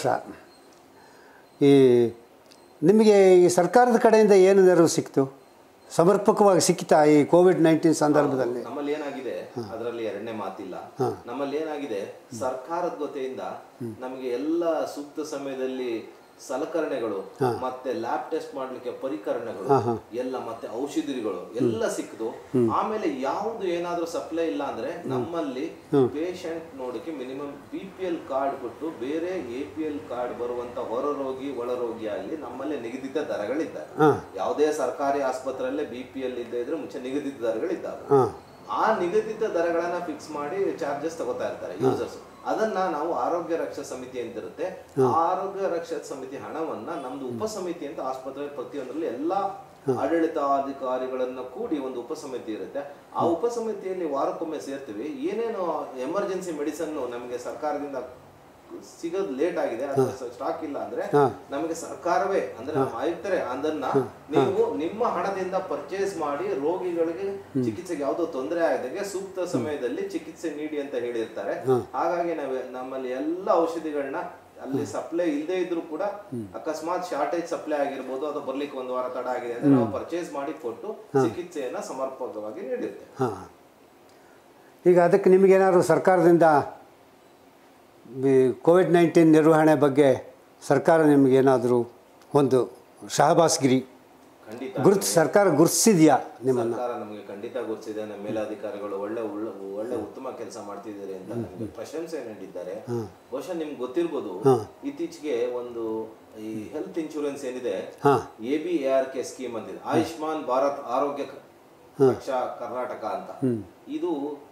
ಈ ನಿಮಗೆ ಈ ಸರ್ಕಾರದ ಕಡೆಯಿಂದ ಏನು ನೆರವು ಸಿಕ್ತು ಸಮರ್ಪಕವಾಗಿ ಸಿಕ್ಕಿತಾ ಈ ಕೋವಿಡ್ ನೈನ್ಟೀನ್ ಸಂದರ್ಭದಲ್ಲಿ ನಮ್ಮಲ್ಲಿ ಏನಾಗಿದೆ ಅದರಲ್ಲಿ ಎರಡನೇ ಮಾತಿಲ್ಲ ನಮ್ಮಲ್ಲಿ ಏನಾಗಿದೆ ಸರ್ಕಾರದ ವತಿಯಿಂದ ನಮಗೆ ಎಲ್ಲ ಸೂಕ್ತ ಸಮಯದಲ್ಲಿ ಸಲಕರಣೆಗಳು ಮತ್ತೆ ಲ್ಯಾಬ್ ಟೆಸ್ಟ್ ಮಾಡ್ಲಿಕ್ಕೆ ಪರಿಕರಣಗಳು ಎಲ್ಲ ಮತ್ತೆ ಔಷಧಿಗಳು ಎಲ್ಲ ಸಿಕ್ತು ಆಮೇಲೆ ಯಾವ್ದು ಏನಾದ್ರೂ ಸಪ್ಲೈ ಇಲ್ಲ ಅಂದ್ರೆ ನಮ್ಮಲ್ಲಿ ಪೇಷಂಟ್ ನೋಡಕ್ಕೆ minimum B P L card ಕೊಟ್ಟು ಬೇರೆ ಎ ಪಿ ಎಲ್ ಕಾರ್ಡ್ ಬರುವಂತ ಹೊರ ರೋಗಿ ಒಳ ರೋಗಿ ಅಲ್ಲಿ ನಮ್ಮಲ್ಲಿ ನಿಗದಿತ ದರಗಳಿದ್ದಾವೆ ಯಾವುದೇ ಸರ್ಕಾರಿ ಆಸ್ಪತ್ರೆಯಲ್ಲೇ ಬಿ ಪಿ ಎಲ್ ಇದ್ದ ಇದ್ರೆ ಮುಂಚೆ ನಿಗದಿತ ದರಗಳಿದ್ದಾವೆ ಹಾಂ ಆ ನಿಗದಿತ ದರಗಳನ್ನ ಫಿಕ್ಸ್ ಮಾಡಿ ಚಾರ್ಜಸ್ ತಗೋತಾ ಇರ್ತಾರೆ ಯೂಸರ್ಸ್ ಅದನ್ನ ನಾವು ಆರೋಗ್ಯ ರಕ್ಷಾ ಸಮಿತಿ ಅಂತ ಇರುತ್ತೆ ಆ ಆರೋಗ್ಯ ರಕ್ಷಾ ಸಮಿತಿ ಹಣವನ್ನ ನಮ್ದು ಉಪ ಸಮಿತಿ ಅಂತ ಆಸ್ಪತ್ರೆ ಪ್ರತಿಯೊಂದರಲ್ಲಿ ಎಲ್ಲಾ ಆಡಳಿತಾಧಿಕಾರಿಗಳನ್ನ ಕೂಡಿ ಒಂದು ಉಪ ಸಮಿತಿ ಇರುತ್ತೆ ಆ ಉಪ ಸಮಿತಿಯಲ್ಲಿ ವಾರಕ್ಕೊಮ್ಮೆ ಸೇರ್ತೀವಿ ಏನೇನು ಎಮರ್ಜೆನ್ಸಿ ಮೆಡಿಸನ್ ನಮಗೆ ಸರ್ಕಾರದಿಂದ ಸಿಗೋದು ಲೇಟ್ ಆಗಿದೆ ಅಥವಾ ಸ್ಟಾಕ್ ಇಲ್ಲ ಅಂದ್ರೆ ನಮಗೆ ಸರ್ಕಾರವೇ ಅಂದ್ರೆ ನಮ್ಮ ಆಯುಕ್ತರೇ ಅದನ್ನ ನೀವು ನಿಮ್ಮ ಹಣದಿಂದ ಪರ್ಚೇಸ್ ಮಾಡಿ ರೋಗಿಗಳಿಗೆ ಚಿಕಿತ್ಸೆಗೆ ಯಾವುದೋ ತೊಂದರೆ ಆಗದಾಗೆ ಸೂಕ್ತ ಸಮಯದಲ್ಲಿ ಚಿಕಿತ್ಸೆ ನೀಡಿ ಅಂತ ಹೇಳಿರ್ತಾರೆ ಹಾಗಾಗಿ ನಾವು ನಮ್ಮಲ್ಲಿ ಎಲ್ಲ ಔಷಧಿಗಳನ್ನ ಅಲ್ಲಿ ಸಪ್ಲೈ ಇಲ್ಲದೆ ಇದ್ರೂ ಕೂಡ ಅಕಸ್ಮಾತ್ ಶಾರ್ಟೇಜ್ ಸಪ್ಲೈ ಆಗಿರ್ಬೋದು ಅದು ಬರ್ಲಿಕ್ಕೆ ಒಂದು ವಾರ ತಡ ಆಗಿದೆ ಅಂದ್ರೆ ನಾವು ಪರ್ಚೇಸ್ ಮಾಡಿ ಕೊಟ್ಟು ಚಿಕಿತ್ಸೆಯನ್ನ ಸಮರ್ಪಕವಾಗಿ ನೀಡಿರ್ತೇವೆ ಹಾಂ ಈಗ ಅದಕ್ಕೆ ನಿಮಗೇನಾದ್ರು ಸರ್ಕಾರದಿಂದ ಈ ಕೋವಿಡ್ ನೈನ್ಟೀನ್ ನಿರ್ವಹಣೆ ಬಗ್ಗೆ ಸರ್ಕಾರ ನಿಮಗೇನಾದರೂ ಒಂದು ಶಹಬಾಸ್ಗಿರಿ ಖಂಡಿತ ಗುರುತು ಸರ್ಕಾರ ಗುರುತಿಸಿದ್ಯಾ ನಿಮ್ಮನ್ನು ಸರ್ಕಾರ ನಮಗೆ ಖಂಡಿತ ಗುರುತಿಸಿದೆ ನಮ್ಮ ಮೇಲಾಧಿಕಾರಿಗಳು ಒಳ್ಳೆ ಉಳ್ಳ- ಒಳ್ಳೆ ಉತ್ತಮ ಕೆಲಸ ಮಾಡ್ತಿದ್ದೀರಿ ಅಂತ ನಮಗೆ ಪ್ರಶಂಸೆ ನೀಡಿದ್ದಾರೆ ಬಹುಶಃ ನಿಮ್ಗೆ ಗೊತ್ತಿರ್ಬೋದು ಇತ್ತೀಚೆಗೆ ಒಂದು ಈ ಹೆಲ್ತ್ ಇನ್ಶೂರೆನ್ಸ್ ಏನಿದೆ ಹಾಂ A B A R K scheme ಅಂತಿದೆ ಆಯುಷ್ಮಾನ್ ಭಾರತ್ ಆರೋಗ್ಯ ಕ- ರಕ್ಷಾ ಕರ್ನಾಟಕ ಅಂತ ಇದು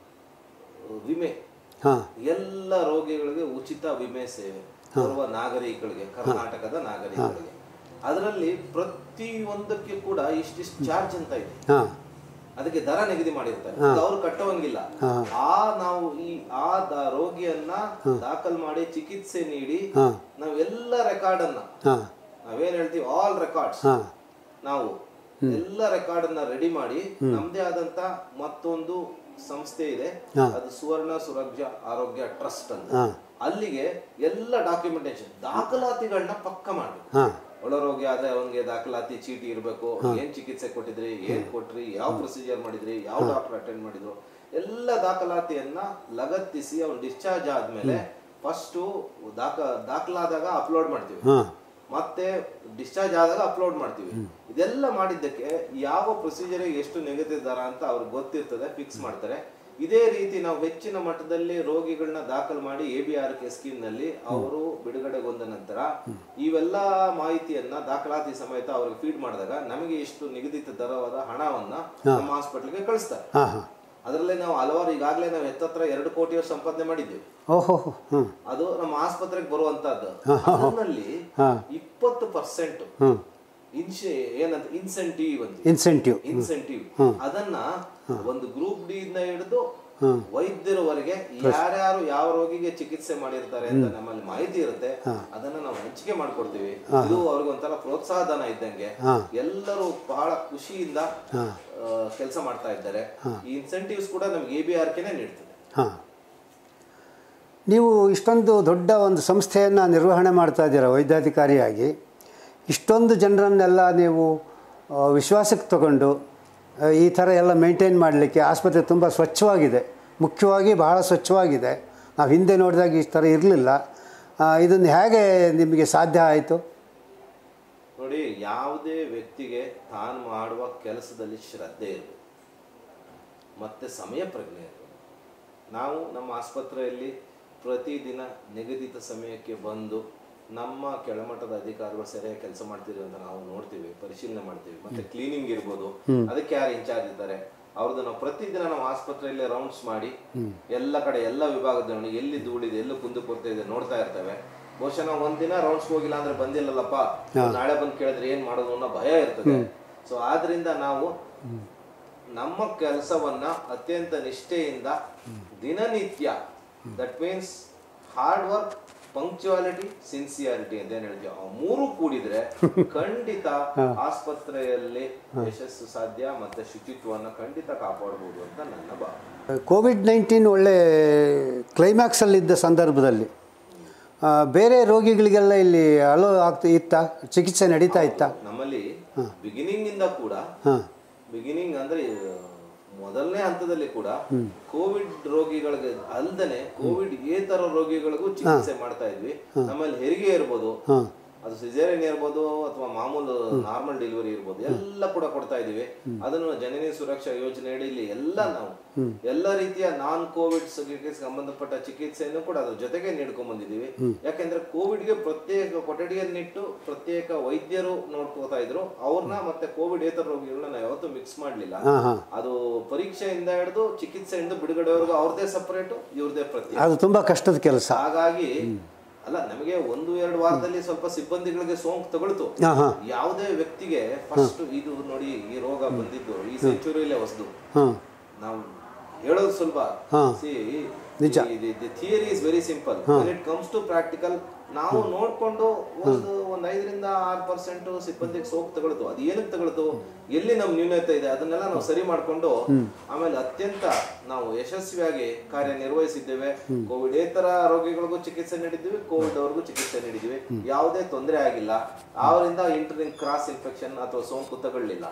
ವಿಮೆ ಹಾಂ ಎಲ್ಲ ರೋಗಿಗಳಿಗೆ ಉಚಿತ ವಿಮೆ ಸೇವೆ ಬರುವ ನಾಗರಿಕರಿಗೆ ಕರ್ನಾಟಕದ ನಾಗರಿಕರಿಗೆ ಅದರಲ್ಲಿ ಪ್ರತಿ ಒಂದಕ್ಕೆ ಕೂಡ ಇಷ್ಟಿಷ್ಟು ಚಾರ್ಜ್ ಅಂತ ಇದೆ ಹಾಂ ಅದಕ್ಕೆ ದರ ನಿಗದಿ ಮಾಡಿರ್ತಾರೆ ಅದು ಅವ್ರು ಕಟ್ಟುವಂಗಿಲ್ಲ ಆ ನಾವು ಈ ಆ ದ- ರೋಗಿಯನ್ನ ದಾಖಲ್ ಮಾಡಿ ಚಿಕಿತ್ಸೆ ನೀಡಿ ನಾವೆಲ್ಲ ರೆಕಾರ್ಡ್ ಅನ್ನ ಹಾಂ ನಾವೇನ್ ಹೇಳ್ತೀವಿ ಆಲ್ ರೆಕಾರ್ಡ್ಸ್ ಹಾಂ ನಾವು ಎಲ್ಲ ರೆಕಾರ್ಡ್ ಅನ್ನ ರೆಡಿ ಮಾಡಿ ನಮ್ದೇ ಆದಂತ ಮತ್ತೊಂದು ಸಂಸ್ಥೆ ಇದೆ ಅದು ಸುವರ್ಣ ಸುರಕ್ಷಾ ಆರೋಗ್ಯ ಟ್ರಸ್ಟ್ ಅಂತ ಅಲ್ಲಿಗೆ ಎಲ್ಲ ಡಾಕ್ಯುಮೆಂಟೇಶನ್ ದಾಖಲಾತಿಗಳನ್ನ ಪಕ್ಕ ಮಾಡ್ಬೇಕು ಹಾಂ ಒಳರೋಗಿ ಆದ್ರೆ ಅವನಿಗೆ ದಾಖಲಾತಿ ಚೀಟಿ ಇರಬೇಕು ಏನ್ ಚಿಕಿತ್ಸೆ ಕೊಟ್ಟಿದ್ರಿ ಏನ್ ಕೊಟ್ರಿ ಯಾವ ಪ್ರೊಸೀಜರ್ ಮಾಡಿದ್ರಿ ಯಾವ ಡಾಕ್ಟರ್ ಅಟೆಂಡ್ ಮಾಡಿದ್ರು ಎಲ್ಲ ದಾಖಲಾತಿಯನ್ನ ಲಗತ್ತಿಸಿ ಅವ್ನು ಡಿಸ್ಚಾರ್ಜ್ ಆದ್ಮೇಲೆ ಫಸ್ಟ್ ದಾಖ ದಾಖಲಾದಾಗ ಅಪ್ಲೋಡ್ ಮಾಡ್ತೀವಿ ಹಾಂ ಮತ್ತೆ ಡಿಸ್ಚಾರ್ಜ್ ಆದಾಗ ಅಪ್ಲೋಡ್ ಮಾಡ್ತೀವಿ ಇದೆಲ್ಲ ಮಾಡಿದ್ದಕ್ಕೆ ಯಾವ ಪ್ರೊಸೀಜರ್ ಎಷ್ಟು ನಿಗದಿತ ದರ ಅಂತ ಅವ್ರಿಗೆ ಗೊತ್ತಿರ್ತದೆ ಫಿಕ್ಸ್ ಮಾಡ್ತಾರೆ ಇದೇ ರೀತಿ ನಾವು ಹೆಚ್ಚಿನ ಮಟ್ಟದಲ್ಲಿ ರೋಗಿಗಳನ್ನ ದಾಖಲು ಮಾಡಿ A B R K scheme ನಲ್ಲಿ ಅವರು ಬಿಡುಗಡೆಗೊಂಡ ನಂತರ ಇವೆಲ್ಲ ಮಾಹಿತಿಯನ್ನ ದಾಖಲಾತಿ ಸಮೇತ ಅವ್ರಿಗೆ ಫೀಡ್ ಮಾಡಿದಾಗ ನಮಗೆ ಎಷ್ಟು ನಿಗದಿತ ದರವಾದ ಹಣವನ್ನ ನಮ್ಮ ಹಾಸ್ಪಿಟಲ್ಗೆ ಕಳಿಸ್ತಾರೆ ಹಾಂ ಹಾಂ ಅದರಲ್ಲಿ ನಾವು ಹಲವಾರು ಈಗಾಗಲೇ ನಾವು ಎತ್ತತ್ರ ಎರಡು ಕೋಟಿಯಷ್ಟು ಸಂಪಾದನೆ ಮಾಡಿದ್ದೇವೆ ಓಹೋ ಹ್ಞೂ ಅದು ನಮ್ಮ ಆಸ್ಪತ್ರೆಗೆ ಬರುವಂತದ್ದು ಅದರಲ್ಲಿ ಇಪ್ಪತ್ತು ಪರ್ಸೆಂಟ್ ಹ್ಞೂ ಇನ್ಶೆ ಏನಂತ ಇನ್ಸೆಂಟಿವ್ ಅಂತ ಇನ್ಸೆಂಟಿವ್ ಇನ್ಸೆಂಟಿವ್ ಅದನ್ನ ಒಂದು ಗ್ರೂಪ್ ಡಿ ಇಂದ ಹಿಡಿದು ವೈದ್ಯರವರೆಗೆ ಯಾರ್ಯಾರು ಯಾವ ರೋಗಿಗೆ ಚಿಕಿತ್ಸೆ ಮಾಡಿರ್ತಾರೆ ಅಂತ ನಮ್ಮಲ್ಲಿ ಮಾಹಿತಿ ಇರುತ್ತೆ ಅದನ್ನ ನಾವು ಹಂಚಿಕೆ ಮಾಡ್ಕೊಡ್ತೀವಿ ಇದು ಅವ್ರಿಗೆ ಒಂಥರ ಪ್ರೋತ್ಸಾಹ ಧನ ಇದ್ದಂಗೆ ಎಲ್ಲರೂ ಬಹಳ ಖುಷಿಯಿಂದ ಕೆಲಸ ಮಾಡ್ತಾ ಇದ್ದಾರೆ ಈ ಇನ್ಸೆಂಟಿವ್ಸ್ ಕೂಡ ನಮ್ಗೆ ಎ ಬಿ ಆರ್ ಕೆನೆ ನೀಡ್ತದೆ ಹಾಂ ನೀವು ಇಷ್ಟೊಂದು ದೊಡ್ಡ ಒಂದು ಸಂಸ್ಥೆಯನ್ನು ನಿರ್ವಹಣೆ ಮಾಡ್ತಾ ಇದ್ದೀರಾ ವೈದ್ಯಾಧಿಕಾರಿಯಾಗಿ ಇಷ್ಟೊಂದು ಜನರನ್ನೆಲ್ಲ ನೀವು ಆ, ವಿಶ್ವಾಸಕ್ಕೆ ತಗೊಂಡು ಆ, ಈ ಥರ ಎಲ್ಲ ಮೇಂಟೈನ್ ಮಾಡಲಿಕ್ಕೆ ಆಸ್ಪತ್ರೆ ತುಂಬ ಸ್ವಚ್ಛವಾಗಿದೆ ಮುಖ್ಯವಾಗಿ ಬಹಳ ಸ್ವಚ್ಛವಾಗಿದೆ ನಾವು ಹಿಂದೆ ನೋಡಿದಾಗ ಈ ಥರ ಇರಲಿಲ್ಲ ಇದನ್ನು ಹೇಗೆ ನಿಮಗೆ ಸಾಧ್ಯ ಆಯಿತು ನೋಡಿ ಯಾವುದೇ ವ್ಯಕ್ತಿಗೆ ತಾನು ಮಾಡುವ ಕೆಲಸದಲ್ಲಿ ಶ್ರದ್ಧೆ ಇರಬೇಕು ಮತ್ತೆ ಸಮಯ ಪ್ರಜ್ಞೆ ಇರಬೇಕು ನಾವು ನಮ್ಮ ಆಸ್ಪತ್ರೆಯಲ್ಲಿ ಪ್ರತಿದಿನ ನಿಗದಿತ ಸಮಯಕ್ಕೆ ಬಂದು ನಮ್ಮ ಕೆಳಮಟ್ಟದ ಅಧಿಕಾರಿಗಳು ಸರಿಯಾಗಿ ಕೆಲಸ ಮಾಡ್ತೀರಿ ಅಂತ ನಾವು ನೋಡ್ತೀವಿ ಪರಿಶೀಲನೆ ಮಾಡ್ತೀವಿ ಮತ್ತೆ ಕ್ಲೀನಿಂಗ್ ಇರ್ಬೋದು ಅದಕ್ಕೆ ಯಾರು ಇನ್ಚಾರ್ಜ್ ಇದ್ದಾರೆ ಅವ್ರದ್ದು ನಾವು ಪ್ರತಿದಿನ ನಾವು ಆಸ್ಪತ್ರೆಯಲ್ಲಿ ರೌಂಡ್ಸ್ ಮಾಡಿ ಎಲ್ಲ ಕಡೆ ಎಲ್ಲ ವಿಭಾಗದ ಎಲ್ಲಿ ಧೂಳಿದೆ ಎಲ್ಲೂ ಕುಂದುಕೊರತೆ ಇದೆ ನೋಡ್ತಾ ಇರ್ತೇವೆ ಬಹುಶಃ ನಾವು ಒಂದಿನ ರೌಂಡ್ಸ್ ಹೋಗಿಲ್ಲ ಅಂದ್ರೆ ಬಂದಿಲ್ಲಲ್ಲಪ್ಪ ನಾಳೆ ಬಂದು ಕೇಳಿದ್ರೆ ಏನ್ ಮಾಡೋದು ಅನ್ನೋ ಭಯ ಇರ್ತದೆ ಸೊ ಆದ್ರಿಂದ ನಾವು ನಮ್ಮ ಕೆಲಸವನ್ನ ಅತ್ಯಂತ ನಿಷ್ಠೆಯಿಂದ ದಿನನಿತ್ಯ that means hard work punctuality sincerity ಅಂತ ಏನ್ ಹೇಳ್ತೀವಿ ಆ ಮೂರು ಕೂಡಿದ್ರೆ ಖಂಡಿತ ಆಸ್ಪತ್ರೆಯಲ್ಲಿ ಯಶಸ್ಸು ಸಾಧ್ಯ ಮತ್ತೆ ಶುಚಿತ್ವವನ್ನ ಖಂಡಿತ ಕಾಪಾಡಬಹುದು ಅಂತ ನನ್ನ ಭಾವನೆ ಕೋವಿಡ್ ನೈನ್ಟೀನ್ ಒಳ್ಳೆ ಕ್ಲೈಮ್ಯಾಕ್ಸಲ್ಲಿದ್ದ ಸಂದರ್ಭದಲ್ಲಿ ಆ, ಬೇರೆ ರೋಗಿಗಳಿಗೆಲ್ಲ ಇಲ್ಲಿ ಅಲೋ ಆಗ್ತಾ ಇತ್ತಾ ಚಿಕಿತ್ಸೆ ನಡೀತಾ ಇತ್ತಾ ನಮ್ಮಲ್ಲಿ ಬಿಗಿನಿಂಗ್ ಇಂದ ಕೂಡ ಹಾಂ ಬಿಗಿನಿಂಗ್ ಅಂದ್ರೆ ಮೊದಲನೇ ಹಂತದಲ್ಲಿ ಕೂಡ ಕೋವಿಡ್ ರೋಗಿಗಳಿಗೆ ಅಲ್ದನೆ ಕೋವಿಡ್ ಏತರ ರೋಗಿಗಳಿಗೂ ಚಿಕಿತ್ಸೆ ಮಾಡ್ತಾ ಇದ್ವಿ ನಮ್ಮಲ್ಲಿ ಹೆರಿಗೆ ಇರ್ಬೋದು ಅದು ಸಿಸೇರಿಯನ್ ಇರ್ಬೋದು ಅಥವಾ ಮಾಮೂಲು ನಾರ್ಮಲ್ ಡೆಲಿವರಿ ಇರ್ಬೋದು ಎಲ್ಲ ಕೂಡ ಕೊಡ್ತಾ ಇದೀವಿ ಅದನ್ನು ಜನನಿ ಸುರಕ್ಷಾ ಯೋಜನೆ ಅಡಿಯಲ್ಲಿ ಎಲ್ಲ ನಾವು ಎಲ್ಲ ರೀತಿಯ ನಾನ್ ಕೋವಿಡ್ ಸಂಬಂಧಪಟ್ಟ ಚಿಕಿತ್ಸೆಯನ್ನು ಕೂಡ ಅದ್ರ ಜೊತೆಗೆ ನೀಡ್ಕೊಂಡ್ ಬಂದಿದೀವಿ ಯಾಕೆಂದ್ರೆ ಕೋವಿಡ್ಗೆ ಪ್ರತ್ಯೇಕ ಕೊಠಡಿಯನ್ನಿಟ್ಟು ಪ್ರತ್ಯೇಕ ವೈದ್ಯರು ನೋಡ್ಕೋತಾ ಇದ್ರು ಅವ್ರನ್ನ ಮತ್ತೆ ಕೋವಿಡ್ ಏತರ ರೋಗಿಗಳನ್ನ ನಾವು ಯಾವತ್ತೂ ಮಿಕ್ಸ್ ಮಾಡ್ಲಿಲ್ಲ ಹಾಂ ಹಾಂ ಅದು ಪರೀಕ್ಷೆಯಿಂದ ಹಿಡಿದು ಚಿಕಿತ್ಸೆಯಿಂದ ಬಿಡುಗಡೆವರೆಗೂ ಅವ್ರದೇ ಸಪರೇಟ್ ಇವ್ರದೇ ಪ್ರತ್ಯೇಕ ಅದು ತುಂಬ ಕಷ್ಟದ ಕೆಲಸ ಹಾಗಾಗಿ ಅಲ್ಲ ನಮಗೆ ಒಂದು ಎರಡು ವಾರದಲ್ಲಿ ಸ್ವಲ್ಪ ಸಿಬ್ಬಂದಿಗಳಿಗೆ ಸೋಂಕು ತಗೊಳ್ತು ಹಾಂ ಹಾಂ ಯಾವುದೇ ವ್ಯಕ್ತಿಗೆ ಫಸ್ಟ್ ಇದು ನೋಡಿ ಈ ರೋಗ ಬಂದಿದ್ದು ಈ ಸೆಂಚುರಿಯಲ್ಲೇ ಹೊಸದು ಹಾಂ ನಾವು ಹೇಳೋದು ಸುಲಭ ಹಾ. ನಿಜ theory is very simple it comes to practical ನಾವು ನೋಡ್ಕೊಂಡು ಒಂದು ಒಂದ್ ಐದರಿಂದ ಆರು ಪರ್ಸೆಂಟ್ ಸಿಬ್ಬಂದಿಗೆ ಸೋಂಕು ತಗೊಳ್ತು ಅದು ಏನಕ್ಕೆ ತಗೊಳ್ತು ಎಲ್ಲಿ ನಮ್ ನ್ಯೂನತೆ ಇದೆ ಅದನ್ನೆಲ್ಲ ನಾವು ಸರಿ ಮಾಡ್ಕೊಂಡು ಆಮೇಲೆ ಅತ್ಯಂತ ನಾವು ಯಶಸ್ವಿಯಾಗಿ ಕಾರ್ಯನಿರ್ವಹಿಸಿದ್ದೇವೆ ಕೋವಿಡ್ ಏತರ ರೋಗಿಗಳಿಗೂ ಚಿಕಿತ್ಸೆ ನೀಡಿದ್ವಿ ಕೋವಿಡ್ ಅವ್ರಿಗೂ ಚಿಕಿತ್ಸೆ ನೀಡಿದ್ವಿ ಯಾವುದೇ ತೊಂದರೆ ಆಗಿಲ್ಲ ಅವರಿಂದ ಇಂಟರ್ ಕ್ರಾಸ್ ಇನ್ಫೆಕ್ಷನ್ ಅಥವಾ ಸೋಂಕು ತಗೊಳ್ಳಿಲ್ಲ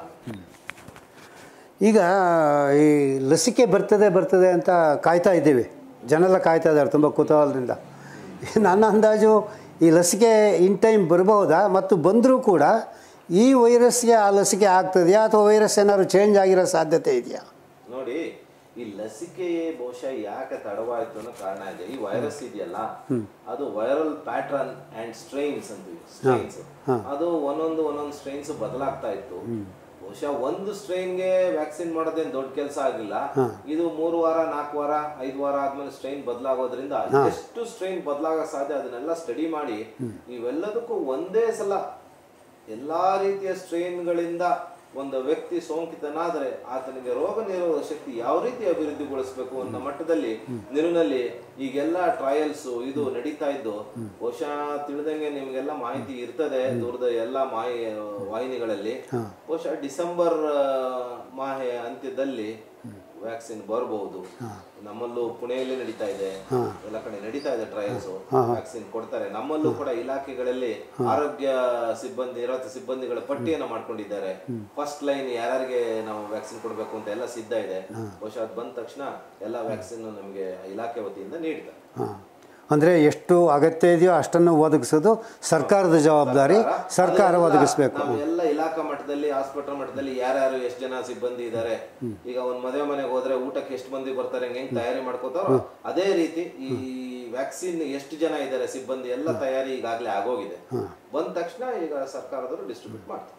ಈಗ ಈ ಲಸಿಕೆ ಬರ್ತದೆ ಬರ್ತದೆ ಅಂತ ಕಾಯ್ತಾ ಇದ್ದೀವಿ ಜನೆಲ್ಲ ಕಾಯ್ತಾ ಇದ್ದಾರೆ ತುಂಬ ಕುತೂಹಲದಿಂದ ನನ್ನ ಅಂದಾಜು ಈ ಲಸಿಕೆ ಇನ್ ಟೈಮ್ ಬರ್ಬೋದಾ ಮತ್ತು ಬಂದರೂ ಕೂಡ ಈ ವೈರಸ್ಗೆ ಆ ಲಸಿಕೆ ಆಗ್ತದೆಯಾ ಅಥವಾ ವೈರಸ್ ಏನಾದ್ರು ಚೇಂಜ್ ಆಗಿರೋ ಸಾಧ್ಯತೆ ಇದೆಯಾ ನೋಡಿ ಈ ಲಸಿಕೆಯೇ ಬಹುಶಃ ಯಾಕೆ ತಡವಾಯ್ತು ಅನ್ನೋ ಕಾರಣ ಇದೆ ಈ ವೈರಸ್ ಇದೆಯಲ್ಲ ಅದು ವೈರಲ್ ಪ್ಯಾಟ್ರನ್ ಅಂಡ್ ಸ್ಟ್ರೈನ್ಸ್ ಅಂತೀವಿ ಸ್ಟ್ರೈನ್ಸ್ ಅದು ಒಂದೊಂದು ಒಂದೊಂದು ಸ್ಟ್ರೈನ್ಸ್ ಬದಲಾಗ್ತಾ ಇತ್ತು ಬಹುಶಃ ಒಂದು ಸ್ಟ್ರೈನ್ಗೆ ವ್ಯಾಕ್ಸಿನ್ ಮಾಡೋದೇನು ದೊಡ್ಡ ಕೆಲಸ ಆಗಿಲ್ಲ ಇದು ಮೂರು ವಾರ ನಾಲ್ಕು ವಾರ ಐದು ವಾರ ಆದ್ಮೇಲೆ ಸ್ಟ್ರೈನ್ ಬದಲಾಗೋದ್ರಿಂದ ಎಷ್ಟು ಸ್ಟ್ರೈನ್ ಬದಲಾಗ ಸಾಧ್ಯ ಅದನ್ನೆಲ್ಲ ಸ್ಟಡಿ ಮಾಡಿ ಇವೆಲ್ಲದಕ್ಕೂ ಒಂದೇ ಸಲ ಎಲ್ಲಾ ರೀತಿಯ ಸ್ಟ್ರೈನ್ಗಳಿಂದ ಒಂದು ವ್ಯಕ್ತಿ ಸೋಂಕಿತನಾದರೆ ಆತನಿಗೆ ರೋಗ ನಿರೋಧಕ ಶಕ್ತಿ ಯಾವ ರೀತಿ ಅಭಿವೃದ್ಧಿಗೊಳಿಸಬೇಕು ಅನ್ನೋ ಮಟ್ಟದಲ್ಲಿ ನಿರುನಲ್ಲಿ ಈಗೆಲ್ಲ ಟ್ರಯಲ್ಸ್ ಇದು ನಡೀತಾ ಇದ್ದು ಬಹುಶಃ ತಿಳಿದಂಗೆ ನಿಮ್ಗೆಲ್ಲ ಮಾಹಿತಿ ಇರ್ತದೆ ದೂರದ ಎಲ್ಲ ಮಾಹಿ ವಾಹಿನಿಗಳಲ್ಲಿ ಬಹುಶಃ ಡಿಸೆಂಬರ್ ಆ, ಮಾಹೆ ಅಂತ್ಯದಲ್ಲಿ ವ್ಯಾಕ್ಸಿನ್ ಬರಬಹುದು ನಮ್ಮಲ್ಲೂ ಪುಣೆಯಲ್ಲಿ ನಡೀತಾ ಇದೆ ಎಲ್ಲ ಕಡೆ ನಡೀತಾ ಇದೆ ಟ್ರಯಲ್ಸ್ ವ್ಯಾಕ್ಸಿನ್ ಕೊಡ್ತಾರೆ ನಮ್ಮಲ್ಲೂ ಕೂಡ ಇಲಾಖೆಗಳಲ್ಲಿ ಆರೋಗ್ಯ ಸಿಬ್ಬಂದಿ ಇರೋ ಸಿಬ್ಬಂದಿಗಳ ಪಟ್ಟಿಯನ್ನ ಮಾಡ್ಕೊಂಡಿದ್ದಾರೆ ಫಸ್ಟ್ ಲೈನ್ ಯಾರ್ಯಾರಿಗೆ ನಾವು ವ್ಯಾಕ್ಸಿನ್ ಕೊಡಬೇಕು ಅಂತ ಎಲ್ಲ ಸಿದ್ಧ ಇದೆ ಬಹುಶಃ ಅದು ಬಂದ ತಕ್ಷಣ ಎಲ್ಲ ವ್ಯಾಕ್ಸಿನ್ ನಮಗೆ ಇಲಾಖೆ ವತಿಯಿಂದ ನೀಡ್ತಾರೆ ಹಾಂ ಅಂದರೆ ಎಷ್ಟು ಅಗತ್ಯ ಇದೆಯೋ ಅಷ್ಟನ್ನು ಒದಗಿಸೋದು ಸರ್ಕಾರದ ಜವಾಬ್ದಾರಿ ಸರ್ಕಾರ ಅದೆಲ್ಲ ಒದಗಿಸ್ಬೇಕು ನಾವು ಎಲ್ಲ ಇಲಾಖಾ ಮಟ್ಟದಲ್ಲಿ ಹಾಸ್ಪಿಟಲ್ ಮಟ್ಟದಲ್ಲಿ ಯಾರ್ಯಾರು ಎಷ್ಟು ಜನ ಸಿಬ್ಬಂದಿ ಇದ್ದಾರೆ ಈಗ ಒಂದ್ ಮದುವೆ ಮನೆಗೆ ಹೋದ್ರೆ ಊಟಕ್ಕೆ ಎಷ್ಟು ಮಂದಿ ಬರ್ತಾರೆ ಹೆಂಗ್ ಹೆಂಗ್ ತಯಾರಿ ಮಾಡ್ಕೋತಾರೋ ಅದೇ ರೀತಿ ಈ ವ್ಯಾಕ್ಸಿನ್ ಎಷ್ಟು ಜನ ಇದ್ದಾರೆ ಸಿಬ್ಬಂದಿ ಎಲ್ಲ ತಯಾರಿ ಈಗಾಗಲೇ ಆಗೋಗಿದೆ ಬಂದ ತಕ್ಷಣ ಈಗ ಸರ್ಕಾರದವರು ಡಿಸ್ಟ್ರಿಬ್ಯೂಟ್ ಮಾಡ್ತಾರೆ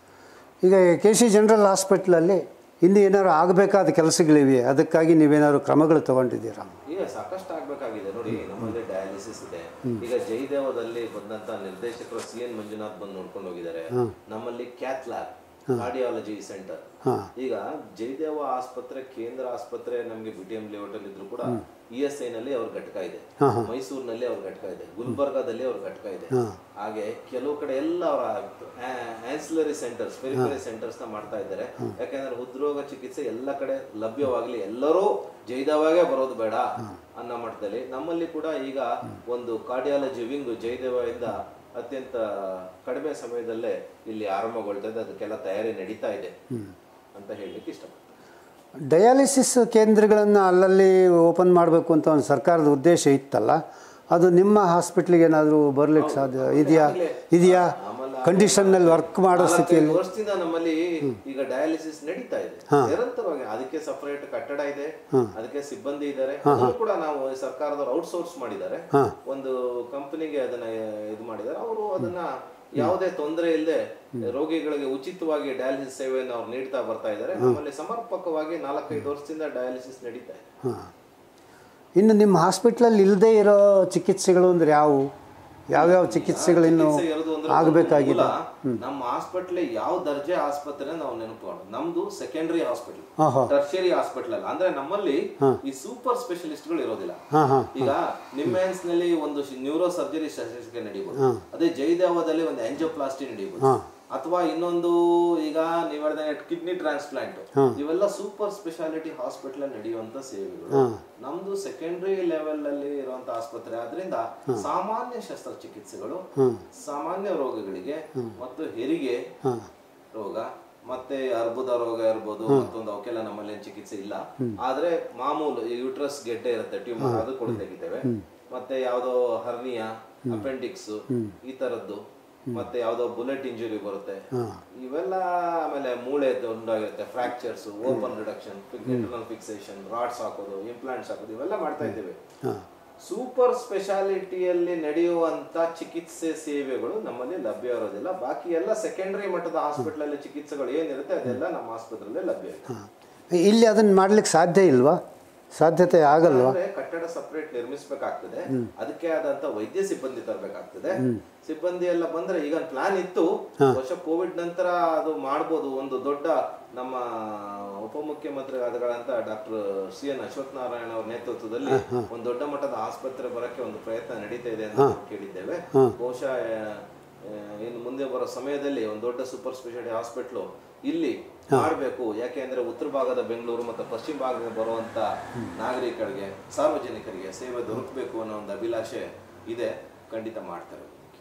ಈಗ ಕೆ ಸಿ ಜನರಲ್ ಹಾಸ್ಪಿಟ್ಲಲ್ಲಿ ಇನ್ನು ಏನಾದ್ರು ಆಗಬೇಕಾದ ಕೆಲಸಗಳಿವೆ ಅದಕ್ಕಾಗಿ ನೀವೇನಾದ್ರು ಕ್ರಮಗಳು ತಗೊಂಡಿದ್ದೀರಾ ಈಗ ಸಾಕಷ್ಟು ಆಗ್ಬೇಕಾಗಿದೆ ನೋಡಿ ನಮ್ಮಲ್ಲಿ ಡಯಾಲಿಸಿಸ್ ಇದೆ ಈಗ ಜಯದೇವದಲ್ಲಿ ಬಂದಂತ ನಿರ್ದೇಶಕರು ಸಿ ಎನ್ ಮಂಜುನಾಥ್ ಬಂದು ನೋಡ್ಕೊಂಡು ಹೋಗಿದ್ದಾರೆ ನಮ್ಮಲ್ಲಿ ಕ್ಯಾತ್ ಲ್ಯಾಬ್ ಕಾರ್ಡಿಯಾಲಜಿ ಸೆಂಟರ್ ಈಗ ಜಯದೇವ ಆಸ್ಪತ್ರೆ ಕೇಂದ್ರ ಆಸ್ಪತ್ರೆ ನಮಗೆ ಬಿ ಟಿ ಎಂ ಲೇಔಟ್ ಅಲ್ಲಿ ಇದ್ರು ಕೂಡ ಇ ಎಸ್ ಐ ನಲ್ಲಿ ಅವ್ರ ಘಟಕ ಇದೆ ಮೈಸೂರಿನಲ್ಲಿ ಅವ್ರ ಘಟಕ ಇದೆ ಗುಲ್ಬರ್ಗಾದಲ್ಲಿ ಅವ್ರ ಘಟಕ ಇದೆ ಹಾಗೆ ಕೆಲವು ಕಡೆ ಎಲ್ಲ ಅವರ ಆನ್ಸಿಲರಿ ಸೆಂಟರ್ಸ್ ಪೆರಿಫರಿ ಸೆಂಟರ್ಸ್ ನ ಮಾಡ್ತಾ ಇದ್ದಾರೆ ಯಾಕಂದ್ರೆ ಹೃದ್ರೋಗ ಚಿಕಿತ್ಸೆ ಎಲ್ಲ ಕಡೆ ಲಭ್ಯವಾಗಲಿ ಎಲ್ಲರೂ ಜಯದೇವಾಗೆ ಬರೋದು ಬೇಡ ಅನ್ನೋ ಮಟ್ಟದಲ್ಲಿ ನಮ್ಮಲ್ಲಿ ಕೂಡ ಈಗ ಒಂದು ಕಾರ್ಡಿಯಾಲಜಿ ವಿಂಗ್ ಜಯದೇವದಿಂದ ಅತ್ಯಂತ ಕಡಿಮೆ ಸಮಯದಲ್ಲೇ ಇಲ್ಲಿ ಆರಂಭಗೊಳ್ತಾ ಇದೆ ಅದಕ್ಕೆಲ್ಲ ತಯಾರಿ ನಡೀತಾ ಇದೆ ಅಂತ ಹೇಳಲಿಕ್ಕೆ ಇಷ್ಟಪಡ್ತೀನಿ ಡಯಾಲಿಸಿಸ್ ಕೇಂದ್ರಗಳನ್ನು ಅಲ್ಲಲ್ಲಿ ಓಪನ್ ಮಾಡಬೇಕು ಅಂತ ಒಂದು ಸರ್ಕಾರದ ಉದ್ದೇಶ ಇತ್ತಲ್ಲ ಅದು ನಿಮ್ಮ ಹಾಸ್ಪಿಟ್ಲಿಗೆ ಏನಾದರೂ ಬರ್ಲಿಕ್ಕೆ ಸಾಧ್ಯ ಇದೆಯಾ ಇದೆಯಾ ಕಂಡೀಷನ್ನಲ್ಲಿ ವರ್ಕ್ ಮಾಡೋ ಸ್ಥಿತಿಯಲ್ಲಿ ನಾಲ್ಕೈದು ವರ್ಷದಿಂದ ನಮ್ಮಲ್ಲಿ ಈಗ ಡಯಾಲಿಸಿಸ್ ನಡೀತಾ ಇದೆ ನಿರಂತರವಾಗಿ ಅದಕ್ಕೆ ಸಪರೇಟ್ ಕಟ್ಟಡ ಇದೆ ಅದಕ್ಕೆ ಸಿಬ್ಬಂದಿ ಇದ್ದಾರೆ ಅದನ್ನು ಕೂಡ ನಾವು ಸರ್ಕಾರದವರು ಔಟ್ಸೋರ್ಸ್ ಮಾಡಿದ್ದಾರೆ ಒಂದು ಕಂಪನಿಗೆ ಅದನ್ನ ಇದು ಮಾಡಿದ್ದಾರೆ ಅವರು ಅದನ್ನ ಯಾವುದೇ ತೊಂದರೆ ಇಲ್ಲದೆ ರೋಗಿಗಳಿಗೆ ಉಚಿತವಾಗಿ ಡಯಾಲಿಸಿಸ್ ಸೇವೆಯನ್ನು ಅವ್ರು ನೀಡ್ತಾ ಬರ್ತಾ ಇದ್ದಾರೆ ನಮ್ಮಲ್ಲಿ ಸಮರ್ಪಕವಾಗಿ ನಾಲ್ಕೈದು ವರ್ಷದಿಂದ ಡಯಾಲಿಸಿಸ್ ನಡೀತಾ ಇದೆ ಹಾಂ ಇನ್ನು ನಿಮ್ಮ ಹಾಸ್ಪಿಟ್ಲಲ್ಲಿ ಇಲ್ಲದೇ ಇರೋ ಚಿಕಿತ್ಸೆಗಳು ಅಂದರೆ ಯಾವುವು ಯಾವ್ಯಾವ ಚಿಕಿತ್ಸೆಗಳಿನ್ನು ಚಿಕಿತ್ಸೆ ಇರೋದು ಅಂದ್ರೆ ಆಗಬೇಕಾಗಿದೆ ಮೂಲ ನಮ್ಮ ಹಾಸ್ಪಿಟ್ಲ್ ಯಾವ ದರ್ಜೆ ಆಸ್ಪತ್ರೆ ನಾವು ನೆನಪುಕೊಂಡು ನಮ್ದು ಸೆಕೆಂಡರಿ ಹಾಸ್ಪಿಟಲ್ ಹಾಂ ಹಾಂ ಟರ್ಷರಿ ಹಾಸ್ಪಿಟಲ್ ಅಲ್ಲ ಅಂದ್ರೆ ನಮ್ಮಲ್ಲಿ ಈ ಸೂಪರ್ ಸ್ಪೆಷಲಿಸ್ಟ್ ಗಳು ಇರೋದಿಲ್ಲ ಹಾಂ ಹಾಂ ಈಗ ನಿಮ್ಮೆನ್ಸ್ ನಲ್ಲಿ ಒಂದು ನ್ಯೂರೋ ಸರ್ಜರಿ ಶಸ್ತ್ರಚಿಕಿತ್ಸೆ ನಡೀಬಹುದು ಅದೇ ಜಯದೇವದಲ್ಲಿ ಒಂದು ಆಂಜಿಯೋಪ್ಲಾಸ್ಟಿ ನಡೀಬಹುದು ಅಥವಾ ಇನ್ನೊಂದು ಈಗ ನೀವ್ ಹೇಳಿದ ಕಿಡ್ನಿ ಟ್ರಾನ್ಸ್ಪ್ಲಾಂಟ್ ಇವೆಲ್ಲ ಸೂಪರ್ ಸ್ಪೆಷಾಲಿಟಿ ಹಾಸ್ಪಿಟಲ್ ನಡೆಯುವಂತ ಸೇವೆಗಳು ನಮ್ದು ಸೆಕೆಂಡರಿ ಲೆವೆಲ್ ಅಲ್ಲಿ ಇರುವಂತ ಆಸ್ಪತ್ರೆ ಆದ್ರಿಂದ ಸಾಮಾನ್ಯ ಶಸ್ತ್ರಚಿಕಿತ್ಸೆಗಳು ಸಾಮಾನ್ಯ ರೋಗಗಳಿಗೆ ಮತ್ತು ಹೆರಿಗೆ ರೋಗ ಮತ್ತೆ ಅರ್ಬುದ ರೋಗ ಇರ್ಬೋದು ಮತ್ತೊಂದು ಅವಕ್ಕೆಲ್ಲ ನಮ್ಮಲ್ಲಿ ಏನ್ ಚಿಕಿತ್ಸೆ ಇಲ್ಲ ಆದ್ರೆ ಮಾಮೂಲು ಯೂಟ್ರಸ್ ಗೆಡ್ಡೆ ಇರುತ್ತೆ ಟ್ಯೂಮರ್ ಅದು ಕೊಡು ತೆಗಿತೇವೆ ಮತ್ತೆ ಯಾವ್ದೋ ಹರ್ನಿಯ ಅಪೆಂಡಿಕ್ಸ್ ಈ ತರದ್ದು ಮತ್ತೆ ಯಾವ್ದೋ ಬುಲೆಟ್ ಇಂಜುರಿ ಬರುತ್ತೆ ಇವೆಲ್ಲ ಆಮೇಲೆ ಮೂಳೆ ಉಂಟಾಗಿರುತ್ತೆ fractures open reduction internal fixation rods ಹಾಕೋದು ಇಂಪ್ಲಾಂಟ್ಸ್ ಹಾಕೋದು ಇವೆಲ್ಲ ಮಾಡ್ತಾ ಇದ್ದೇವೆ ಸೂಪರ್ ಸ್ಪೆಷಾಲಿಟಿಯಲ್ಲಿ ನಡೆಯುವಂತ ಚಿಕಿತ್ಸೆ ಸೇವೆಗಳು ನಮ್ಮಲ್ಲಿ ಲಭ್ಯ ಇರೋದಿಲ್ಲ ಬಾಕಿ ಎಲ್ಲ ಸೆಕೆಂಡರಿ ಮಟ್ಟದ ಹಾಸ್ಪಿಟಲ್ ಅಲ್ಲಿ ಚಿಕಿತ್ಸೆಗಳು ಏನಿರುತ್ತೆ ಅದೆಲ್ಲ ನಮ್ಮ ಆಸ್ಪತ್ರೆಯಲ್ಲಿ ಲಭ್ಯ ಇದೆ ಹಾಂ ಇಲ್ಲಿ ಅದನ್ನು ಮಾಡ್ಲಿಕ್ಕೆ ಸಾಧ್ಯ ಇಲ್ವಾ ಸಾಧ್ಯತೆ ಆಗಲ್ವಾ ಅಂದ್ರೆ ಕಟ್ಟಡ ಸಪರೇಟ್ ನಿರ್ಮಿಸಬೇಕಾಗ್ತದೆ ಅದಕ್ಕೆ ಆದಂತ ವೈದ್ಯ ಸಿಬ್ಬಂದಿ ತರಬೇಕಾಗ್ತದೆ ಸಿಬ್ಬಂದಿ ಎಲ್ಲ ಬಂದ್ರೆ ಈಗ ಪ್ಲಾನ್ ಇತ್ತು ವರ್ಷ ಕೋವಿಡ್ ನಂತರ ಅದು ಮಾಡ್ಬೋದು ಒಂದು ದೊಡ್ಡ ನಮ್ಮ ಉಪಮುಖ್ಯಮಂತ್ರಿ ಆದಗಳಂತ doctor C N Ashwath Narayana ಅವರ ನೇತೃತ್ವದಲ್ಲಿ ಒಂದು ದೊಡ್ಡ ಮಟ್ಟದ ಆಸ್ಪತ್ರೆ ಬರಕ್ಕೆ ಒಂದು ಪ್ರಯತ್ನ ನಡೀತಾ ಇದೆ ಅಂತ ನಾವು ಕೇಳಿದ್ದೇವೆ ಬಹುಶಃ ಆ, ಇನ್ನು ಮುಂದೆ ಬರೋ ಸಮಯದಲ್ಲಿ ಒಂದು ದೊಡ್ಡ ಸೂಪರ್ ಸ್ಪೆಷಾಲಿಟಿ ಹಾಸ್ಪಿಟ್ಲು ಇಲ್ಲಿ ಮಾಡಬೇಕು ಯಾಕೆ ಅಂದ್ರೆ ಉತ್ತರ ಭಾಗದ ಬೆಂಗಳೂರು ಮತ್ತು ಪಶ್ಚಿಮ ಭಾಗದಿಂದ ಬರುವಂತ ನಾಗರಿಕರಿಗೆ ಸಾರ್ವಜನಿಕರಿಗೆ ಸೇವೆ ದೊರಕಬೇಕು ಅನ್ನೋ ಒಂದು ಅಭಿಲಾಷೆ ಇದೆ ಖಂಡಿತ ಮಾಡ್ತಾರೆ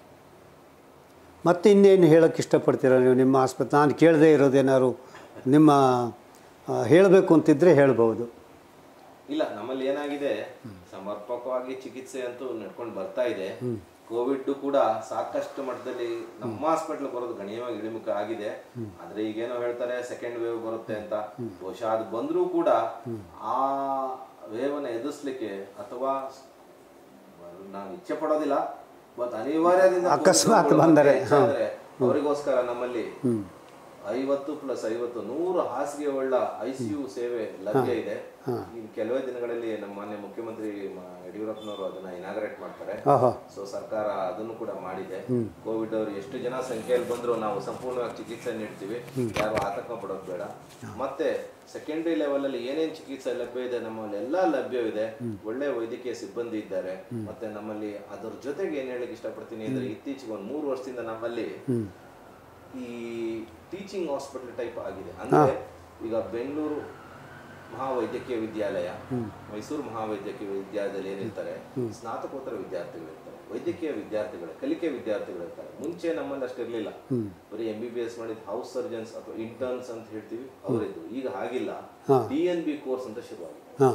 ಮತ್ತೆ ಇನ್ನೇನು ಹೇಳೋಕ್ಕೆ ಇಷ್ಟಪಡ್ತೀರಾ ನೀವು ನಿಮ್ಮ ಆಸ್ಪತ್ರೆ ನಾನು ಕೇಳದೇ ಇರೋದೇನಾದ್ರು ನಿಮ್ಮ ಹೇಳಬೇಕು ಅಂತಿದ್ರೆ ಹೇಳ್ಬೋದು ಇಲ್ಲ ನಮ್ಮಲ್ಲಿ ಏನಾಗಿದೆ ಸಮರ್ಪಕವಾಗಿ ಚಿಕಿತ್ಸೆ ಅಂತೂ ನಡ್ಕೊಂಡು ಬರ್ತಾ ಇದೆ ಕೋವಿಡ್ ಕೂಡ ಸಾಕಷ್ಟು ಮಟ್ಟದಲ್ಲಿ ನಮ್ಮ ಹಾಸ್ಪಿಟಲ್ ಬರೋದು ಗಣನೀಯವಾಗಿ ಇಳಿಮುಖ ಆಗಿದೆ ಆದ್ರೆ ಈಗೇನೋ ಹೇಳ್ತಾರೆ ಸೆಕೆಂಡ್ ವೇವ್ ಬರುತ್ತೆ ಅಂತ ಬಹುಶಃ ಅದು ಬಂದ್ರೂ ಕೂಡ ಆ ವೇವನ್ನ ಎದುರಿಸ್ಲಿಕ್ಕೆ ಅಥವಾ ನಾವು ಇಚ್ಛೆ ಪಡೋದಿಲ್ಲ ಬಟ್ ಅನಿವಾರ್ಯದಿಂದ ಅಕಸ್ಮಾತ್ COVID ಬಂದರೆ, ಹೆಚ್ಚಾದ್ರೆ ಅವರಿಗೋಸ್ಕರ ನಮ್ಮಲ್ಲಿ ಐವತ್ತು ಪ್ಲಸ್ ಐವತ್ತು ನೂರು ಹಾಸಿಗೆ ಉಳ್ಳ ಐಸಿಯು ಸೇವೆ ಲಭ್ಯ ಇದೆ ಇನ್ನು ಕೆಲವೇ ದಿನಗಳಲ್ಲಿ ನಮ್ಮ ಮಾನ್ಯ ಮುಖ್ಯಮಂತ್ರಿ ಮ- ಯಡಿಯೂರಪ್ಪನವರು ಅದನ್ನ ಇನಾಗ್ರೇಟ್ ಮಾಡ್ತಾರೆ ಆಹಾ ಸೊ ಸರ್ಕಾರ ಅದನ್ನು ಕೂಡ ಮಾಡಿದೆ ಕೋವಿಡ್ ಅವರು ಎಷ್ಟು ಜನ ಸಂಖ್ಯೆಯಲ್ಲಿ ಬಂದ್ರು ನಾವು ಸಂಪೂರ್ಣವಾಗಿ ಚಿಕಿತ್ಸೆ ನೀಡ್ತೀವಿ ಯಾರು ಆತಂಕ ಪಡೋದು ಬೇಡ ಮತ್ತೆ ಸೆಕೆಂಡರಿ ಲೆವೆಲ್ ಅಲ್ಲಿ ಏನೇನ್ ಚಿಕಿತ್ಸೆ ಲಭ್ಯ ಇದೆ ನಮ್ಮಲ್ಲಿ ಎಲ್ಲಾ ಲಭ್ಯವಿದೆ ಒಳ್ಳೆ ವೈದ್ಯಕೀಯ ಸಿಬ್ಬಂದಿ ಇದ್ದಾರೆ ಮತ್ತೆ ನಮ್ಮಲ್ಲಿ ಅದ್ರ ಜೊತೆಗೆ ಏನ್ ಹೇಳಕ್ ಇಷ್ಟಪಡ್ತೀನಿ ಅಂದ್ರೆ ಇತ್ತೀಚೆಗೆ ಒಂದ್ ಮೂರು ವರ್ಷದಿಂದ ನಮ್ಮಲ್ಲಿ ಈ ಟೀಚಿಂಗ್ ಹಾಸ್ಪಿಟಲ್ ಟೈಪ್ ಆಗಿದೆ ಅಂದ್ರೆ ಈಗ ಬೆಂಗಳೂರು ಮಹಾವೈದ್ಯಕೀಯ ವಿದ್ಯಾಲಯ ಮೈಸೂರು ಮಹಾವೈದ್ಯಕೀಯ ವಿದ್ಯಾಲಯದಲ್ಲಿ ಏನಿರ್ತಾರೆ ಸ್ನಾತಕೋತ್ತರ ವಿದ್ಯಾರ್ಥಿಗಳಿರ್ತಾರೆ ವೈದ್ಯಕೀಯ ವಿದ್ಯಾರ್ಥಿಗಳು ಕಲಿಕೆ ವಿದ್ಯಾರ್ಥಿಗಳಿರ್ತಾರೆ ಮುಂಚೆ ನಮ್ಮಲ್ಲಿ ಅಷ್ಟಿರ್ಲಿಲ್ಲ ಬರೀ ಎಂ ಬಿ ಬಿ ಎಸ್ ಮಾಡಿದ ಹೌಸ್ ಸರ್ಜನ್ಸ್ ಅಥವಾ ಇಂಟರ್ನ್ಸ್ ಅಂತ ಹೇಳ್ತೀವಿ ಅವರಿದ್ರು ಈಗ ಹಾಗಿಲ್ಲ ಡಿ ಎನ್ ಬಿ ಕೋರ್ಸ್ ಅಂತ ಶುರುವಾಗಿದೆ ಹಾಂ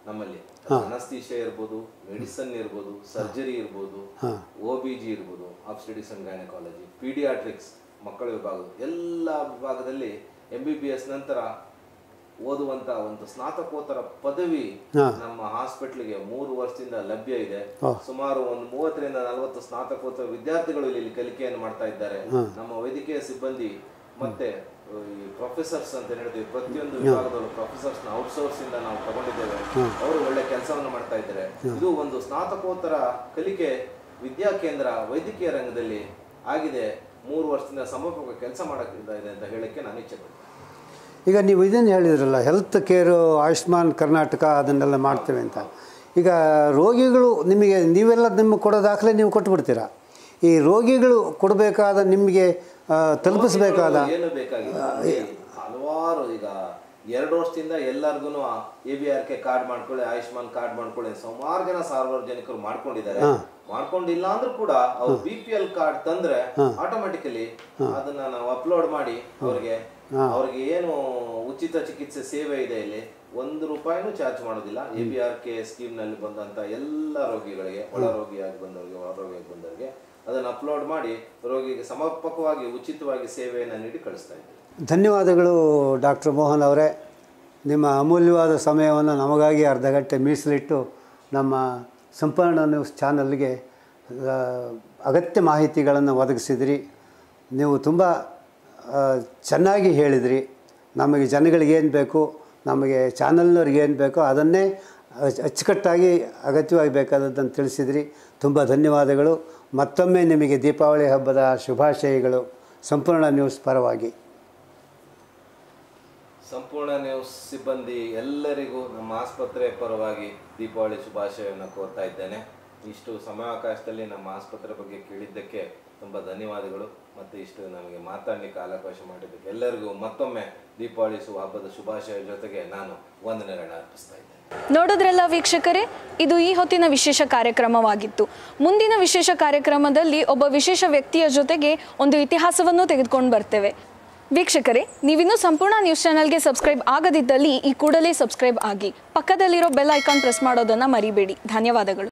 ನಮ್ಮಲ್ಲಿ ಅನಸ್ತೀಶಿಯಾ ಇರ್ಬೋದು ಮೆಡಿಸನ್ ಇರ್ಬೋದು ಸರ್ಜರಿ ಇರ್ಬೋದು ಒ ಬಿ ಜಿ ಇರ್ಬೋದು ಆಬ್ಸ್ಟೆಟಿಕ್ಸ್ ಅಂಡ್ ಗೈನಕಾಲಜಿ ಪೀಡಿಯಾಟ್ರಿಕ್ಸ್ ಮಕ್ಕಳ ವಿಭಾಗ ಎಲ್ಲ ವಿಭಾಗದಲ್ಲಿ ಎಂ ಬಿ ಬಿ ಎಸ್ ನಂತರ ಓದುವಂತ ಒಂದು ಸ್ನಾತಕೋತ್ತರ ಪದವಿ ನಮ್ಮ ಹಾಸ್ಪಿಟ್ಲಿಗೆ ಮೂರು ವರ್ಷದಿಂದ ಲಭ್ಯ ಇದೆ ಸುಮಾರು ಒಂದು ಮೂವತ್ತರಿಂದ ನಲವತ್ತು ಸ್ನಾತಕೋತ್ತರ ವಿದ್ಯಾರ್ಥಿಗಳು ಇಲ್ಲಿ ಕಲಿಕೆಯನ್ನು ಮಾಡ್ತಾ ಇದ್ದಾರೆ ನಮ್ಮ ವೈದ್ಯಕೀಯ ಸಿಬ್ಬಂದಿ ಮತ್ತೆ ಅಹ್, ಈ ಪ್ರೊಫೆಸರ್ಸ್ ಅಂತ ಹೇಳ್ತೀವಿ ಪ್ರತಿಯೊಂದು ವಿಭಾಗದಲ್ಲೂ ಪ್ರೊಫೆಸರ್ಸ್ ನ ಔಟ್ಸೋರ್ಸ್ ಇಂದ ನಾವು ತಗೊಂಡಿದ್ದೇವೆ ಅವರು ಒಳ್ಳೆ ಕೆಲಸವನ್ನು ಮಾಡ್ತಾ ಇದ್ದಾರೆ ಇದು ಒಂದು ಸ್ನಾತಕೋತ್ತರ ಕಲಿಕೆ ವಿದ್ಯಾ ಕೇಂದ್ರ ವೈದ್ಯಕೀಯ ರಂಗದಲ್ಲಿ ಆಗಿದೆ ಮೂರು ವರ್ಷದಿಂದ ಸಮರ್ಪಕ ಕೆಲಸ ಮಾಡಕ್ಕಿದೆ ಅಂತ ಹೇಳಕ್ಕೆ ನಾನು ಇಚ್ಛೆ ಪಡ್ತೀನಿ ಈಗ ನೀವು ಇದನ್ನು ಹೇಳಿದ್ರಲ್ಲ ಹೆಲ್ತ್ ಕೇರು ಆಯುಷ್ಮಾನ್ ಕರ್ನಾಟಕ ಅದನ್ನೆಲ್ಲ ಮಾಡ್ತೇವೆ ಅಂತ ಈಗ ರೋಗಿಗಳು ನಿಮಗೆ ನೀವೆಲ್ಲ ನಿಮಗೆ ಕೊಡೋ ದಾಖಲೆ ನೀವು ಕೊಟ್ಬಿಡ್ತೀರಾ ಈ ರೋಗಿಗಳು ಕೊಡಬೇಕಾದ ನಿಮಗೆ ಆ, ತಲುಪಿಸಬೇಕಾದ ಏನು ಬೇಕಾಗಿಲ್ಲ ಅಲ್ಲಿ ಹಲವಾರು ಈಗ ಎರಡು ವರ್ಷದಿಂದ ಎಲ್ಲರಿಗೂ A B R K card ಮಾಡ್ಕೊಳ್ಳಿ ಆಯುಷ್ಮಾನ್ ಕಾರ್ಡ್ ಮಾಡ್ಕೊಳ್ಳಿ ಸುಮಾರು ಜನ ಸಾರ್ವಜನಿಕರು ಮಾಡ್ಕೊಂಡಿದ್ದಾರೆ ಮಾಡ್ಕೊಂಡಿಲ್ಲ ಅಂದ್ರೂ ಕೂಡ ಅವ್ರು ಬಿ ಪಿ ಎಲ್ ಕಾರ್ಡ್ ತಂದ್ರೆ ಆಟೋಮೆಟಿಕಲಿ ಅದನ್ನ ನಾವು ಅಪ್ಲೋಡ್ ಮಾಡಿ ಅವ್ರಿಗೆ ಅವ್ರಿಗೆ ಏನು ಉಚಿತ ಚಿಕಿತ್ಸೆ ಸೇವೆ ಇದೆ ಇಲ್ಲಿ ಒಂದು ರೂಪಾಯಿನೂ ಚಾರ್ಜ್ ಮಾಡೋದಿಲ್ಲ A B R K scheme ನಲ್ಲಿ ಬಂದಂತ ಎಲ್ಲ ರೋಗಿಗಳಿಗೆ ಒಳ ರೋಗಿಯಾಗಿ ಬಂದವರಿಗೆ ಹೊರ ರೋಗಿಯಾಗಿ ಬಂದವರಿಗೆ ಅದನ್ನು ಅಪ್ಲೋಡ್ ಮಾಡಿ ರೋಗಿಗೆ ಸಮರ್ಪಕವಾಗಿ ಉಚಿತವಾಗಿ ಸೇವೆಯನ್ನು ನೀಡಿ ಕಳಿಸ್ತಾ ಇದ್ದೀವಿ ಧನ್ಯವಾದಗಳು ಡಾಕ್ಟರ್ ಮೋಹನ್ ಅವರೇ ನಿಮ್ಮ ಅಮೂಲ್ಯವಾದ ಸಮಯವನ್ನು ನಮಗಾಗಿ ಅರ್ಧ ಗಂಟೆ ಮೀಸಲಿಟ್ಟು ನಮ್ಮ ಸಂಪೂರ್ಣ ನ್ಯೂಸ್ ಚಾನಲ್ಗೆ ಆ, ಅಗತ್ಯ ಮಾಹಿತಿಗಳನ್ನು ಒದಗಿಸಿದಿರಿ ನೀವು ತುಂಬ ಆ, ಚೆನ್ನಾಗಿ ಹೇಳಿದಿರಿ ನಮಗೆ ಜನಗಳಿಗೆ ಏನು ಬೇಕು ನಮಗೆ ಚಾನಲ್ನವ್ರಿಗೆ ಏನು ಬೇಕೋ ಅದನ್ನೇ ಅಚ್- ಅಚ್ಚುಕಟ್ಟಾಗಿ ಅಗತ್ಯವಾಗಿ ಬೇಕಾದದ್ದನ್ನು ತಿಳಿಸಿದಿರಿ ತುಂಬ ಧನ್ಯವಾದಗಳು ಮತ್ತೊಮ್ಮೆ ನಿಮಗೆ ದೀಪಾವಳಿ ಹಬ್ಬದ ಶುಭಾಶಯಗಳು ಸಂಪೂರ್ಣ ನ್ಯೂಸ್ ಪರವಾಗಿ ಸಂಪೂರ್ಣ ನ್ಯೂಸ್ ಸಿಬ್ಬಂದಿ ಎಲ್ಲರಿಗೂ ನಮ್ಮ ಆಸ್ಪತ್ರೆ ಪರವಾಗಿ ದೀಪಾವಳಿ ಶುಭಾಶಯವನ್ನು ಕೋರ್ತಾ ಇದ್ದೇನೆ ಇಷ್ಟು ಸಮಯಾವಕಾಶದಲ್ಲಿ ನಮ್ಮ ಆಸ್ಪತ್ರೆ ಬಗ್ಗೆ ಕೇಳಿದ್ದಕ್ಕೆ ತುಂಬ ಧನ್ಯವಾದಗಳು ಮತ್ತು ಇಷ್ಟು ನಮಗೆ ಮಾತಾಡಲಿಕ್ಕೆ ಕಾಲಾವಕಾಶ ಮಾಡಿದ್ದಕ್ಕೆ ಎಲ್ಲರಿಗೂ ಮತ್ತೊಮ್ಮೆ ದೀಪಾವಳಿ ಶುಭ ಹಬ್ಬದ ಶುಭಾಶಯ ಜೊತೆಗೆ ನಾನು ವಂದನೆಗಳನ್ನ ಅರ್ಪಿಸ್ತಾ ಇದ್ದೇನೆ ನೋಡಿದ್ರಲ್ಲ ವೀಕ್ಷಕರೇ ಇದು ಈ ಹೊತ್ತಿನ ವಿಶೇಷ ಕಾರ್ಯಕ್ರಮವಾಗಿತ್ತು ಮುಂದಿನ ವಿಶೇಷ ಕಾರ್ಯಕ್ರಮದಲ್ಲಿ ಒಬ್ಬ ವಿಶೇಷ ವ್ಯಕ್ತಿಯ ಜೊತೆಗೆ ಒಂದು ಇತಿಹಾಸವನ್ನು ತೆಗೆದುಕೊಂಡು ಬರ್ತೇವೆ ವೀಕ್ಷಕರೇ ನೀವಿನ್ನೂ ಸಂಪೂರ್ಣ ನ್ಯೂಸ್ ಚಾನಲ್ಗೆ ಸಬ್ಸ್ಕ್ರೈಬ್ ಆಗದಿದ್ದಲ್ಲಿ ಈ ಕೂಡಲೇ ಸಬ್ಸ್ಕ್ರೈಬ್ ಆಗಿ ಪಕ್ಕದಲ್ಲಿರೋ ಬೆಲ್ ಐಕಾನ್ ಪ್ರೆಸ್ ಮಾಡೋದನ್ನು ಮರಿಬೇಡಿ ಧನ್ಯವಾದಗಳು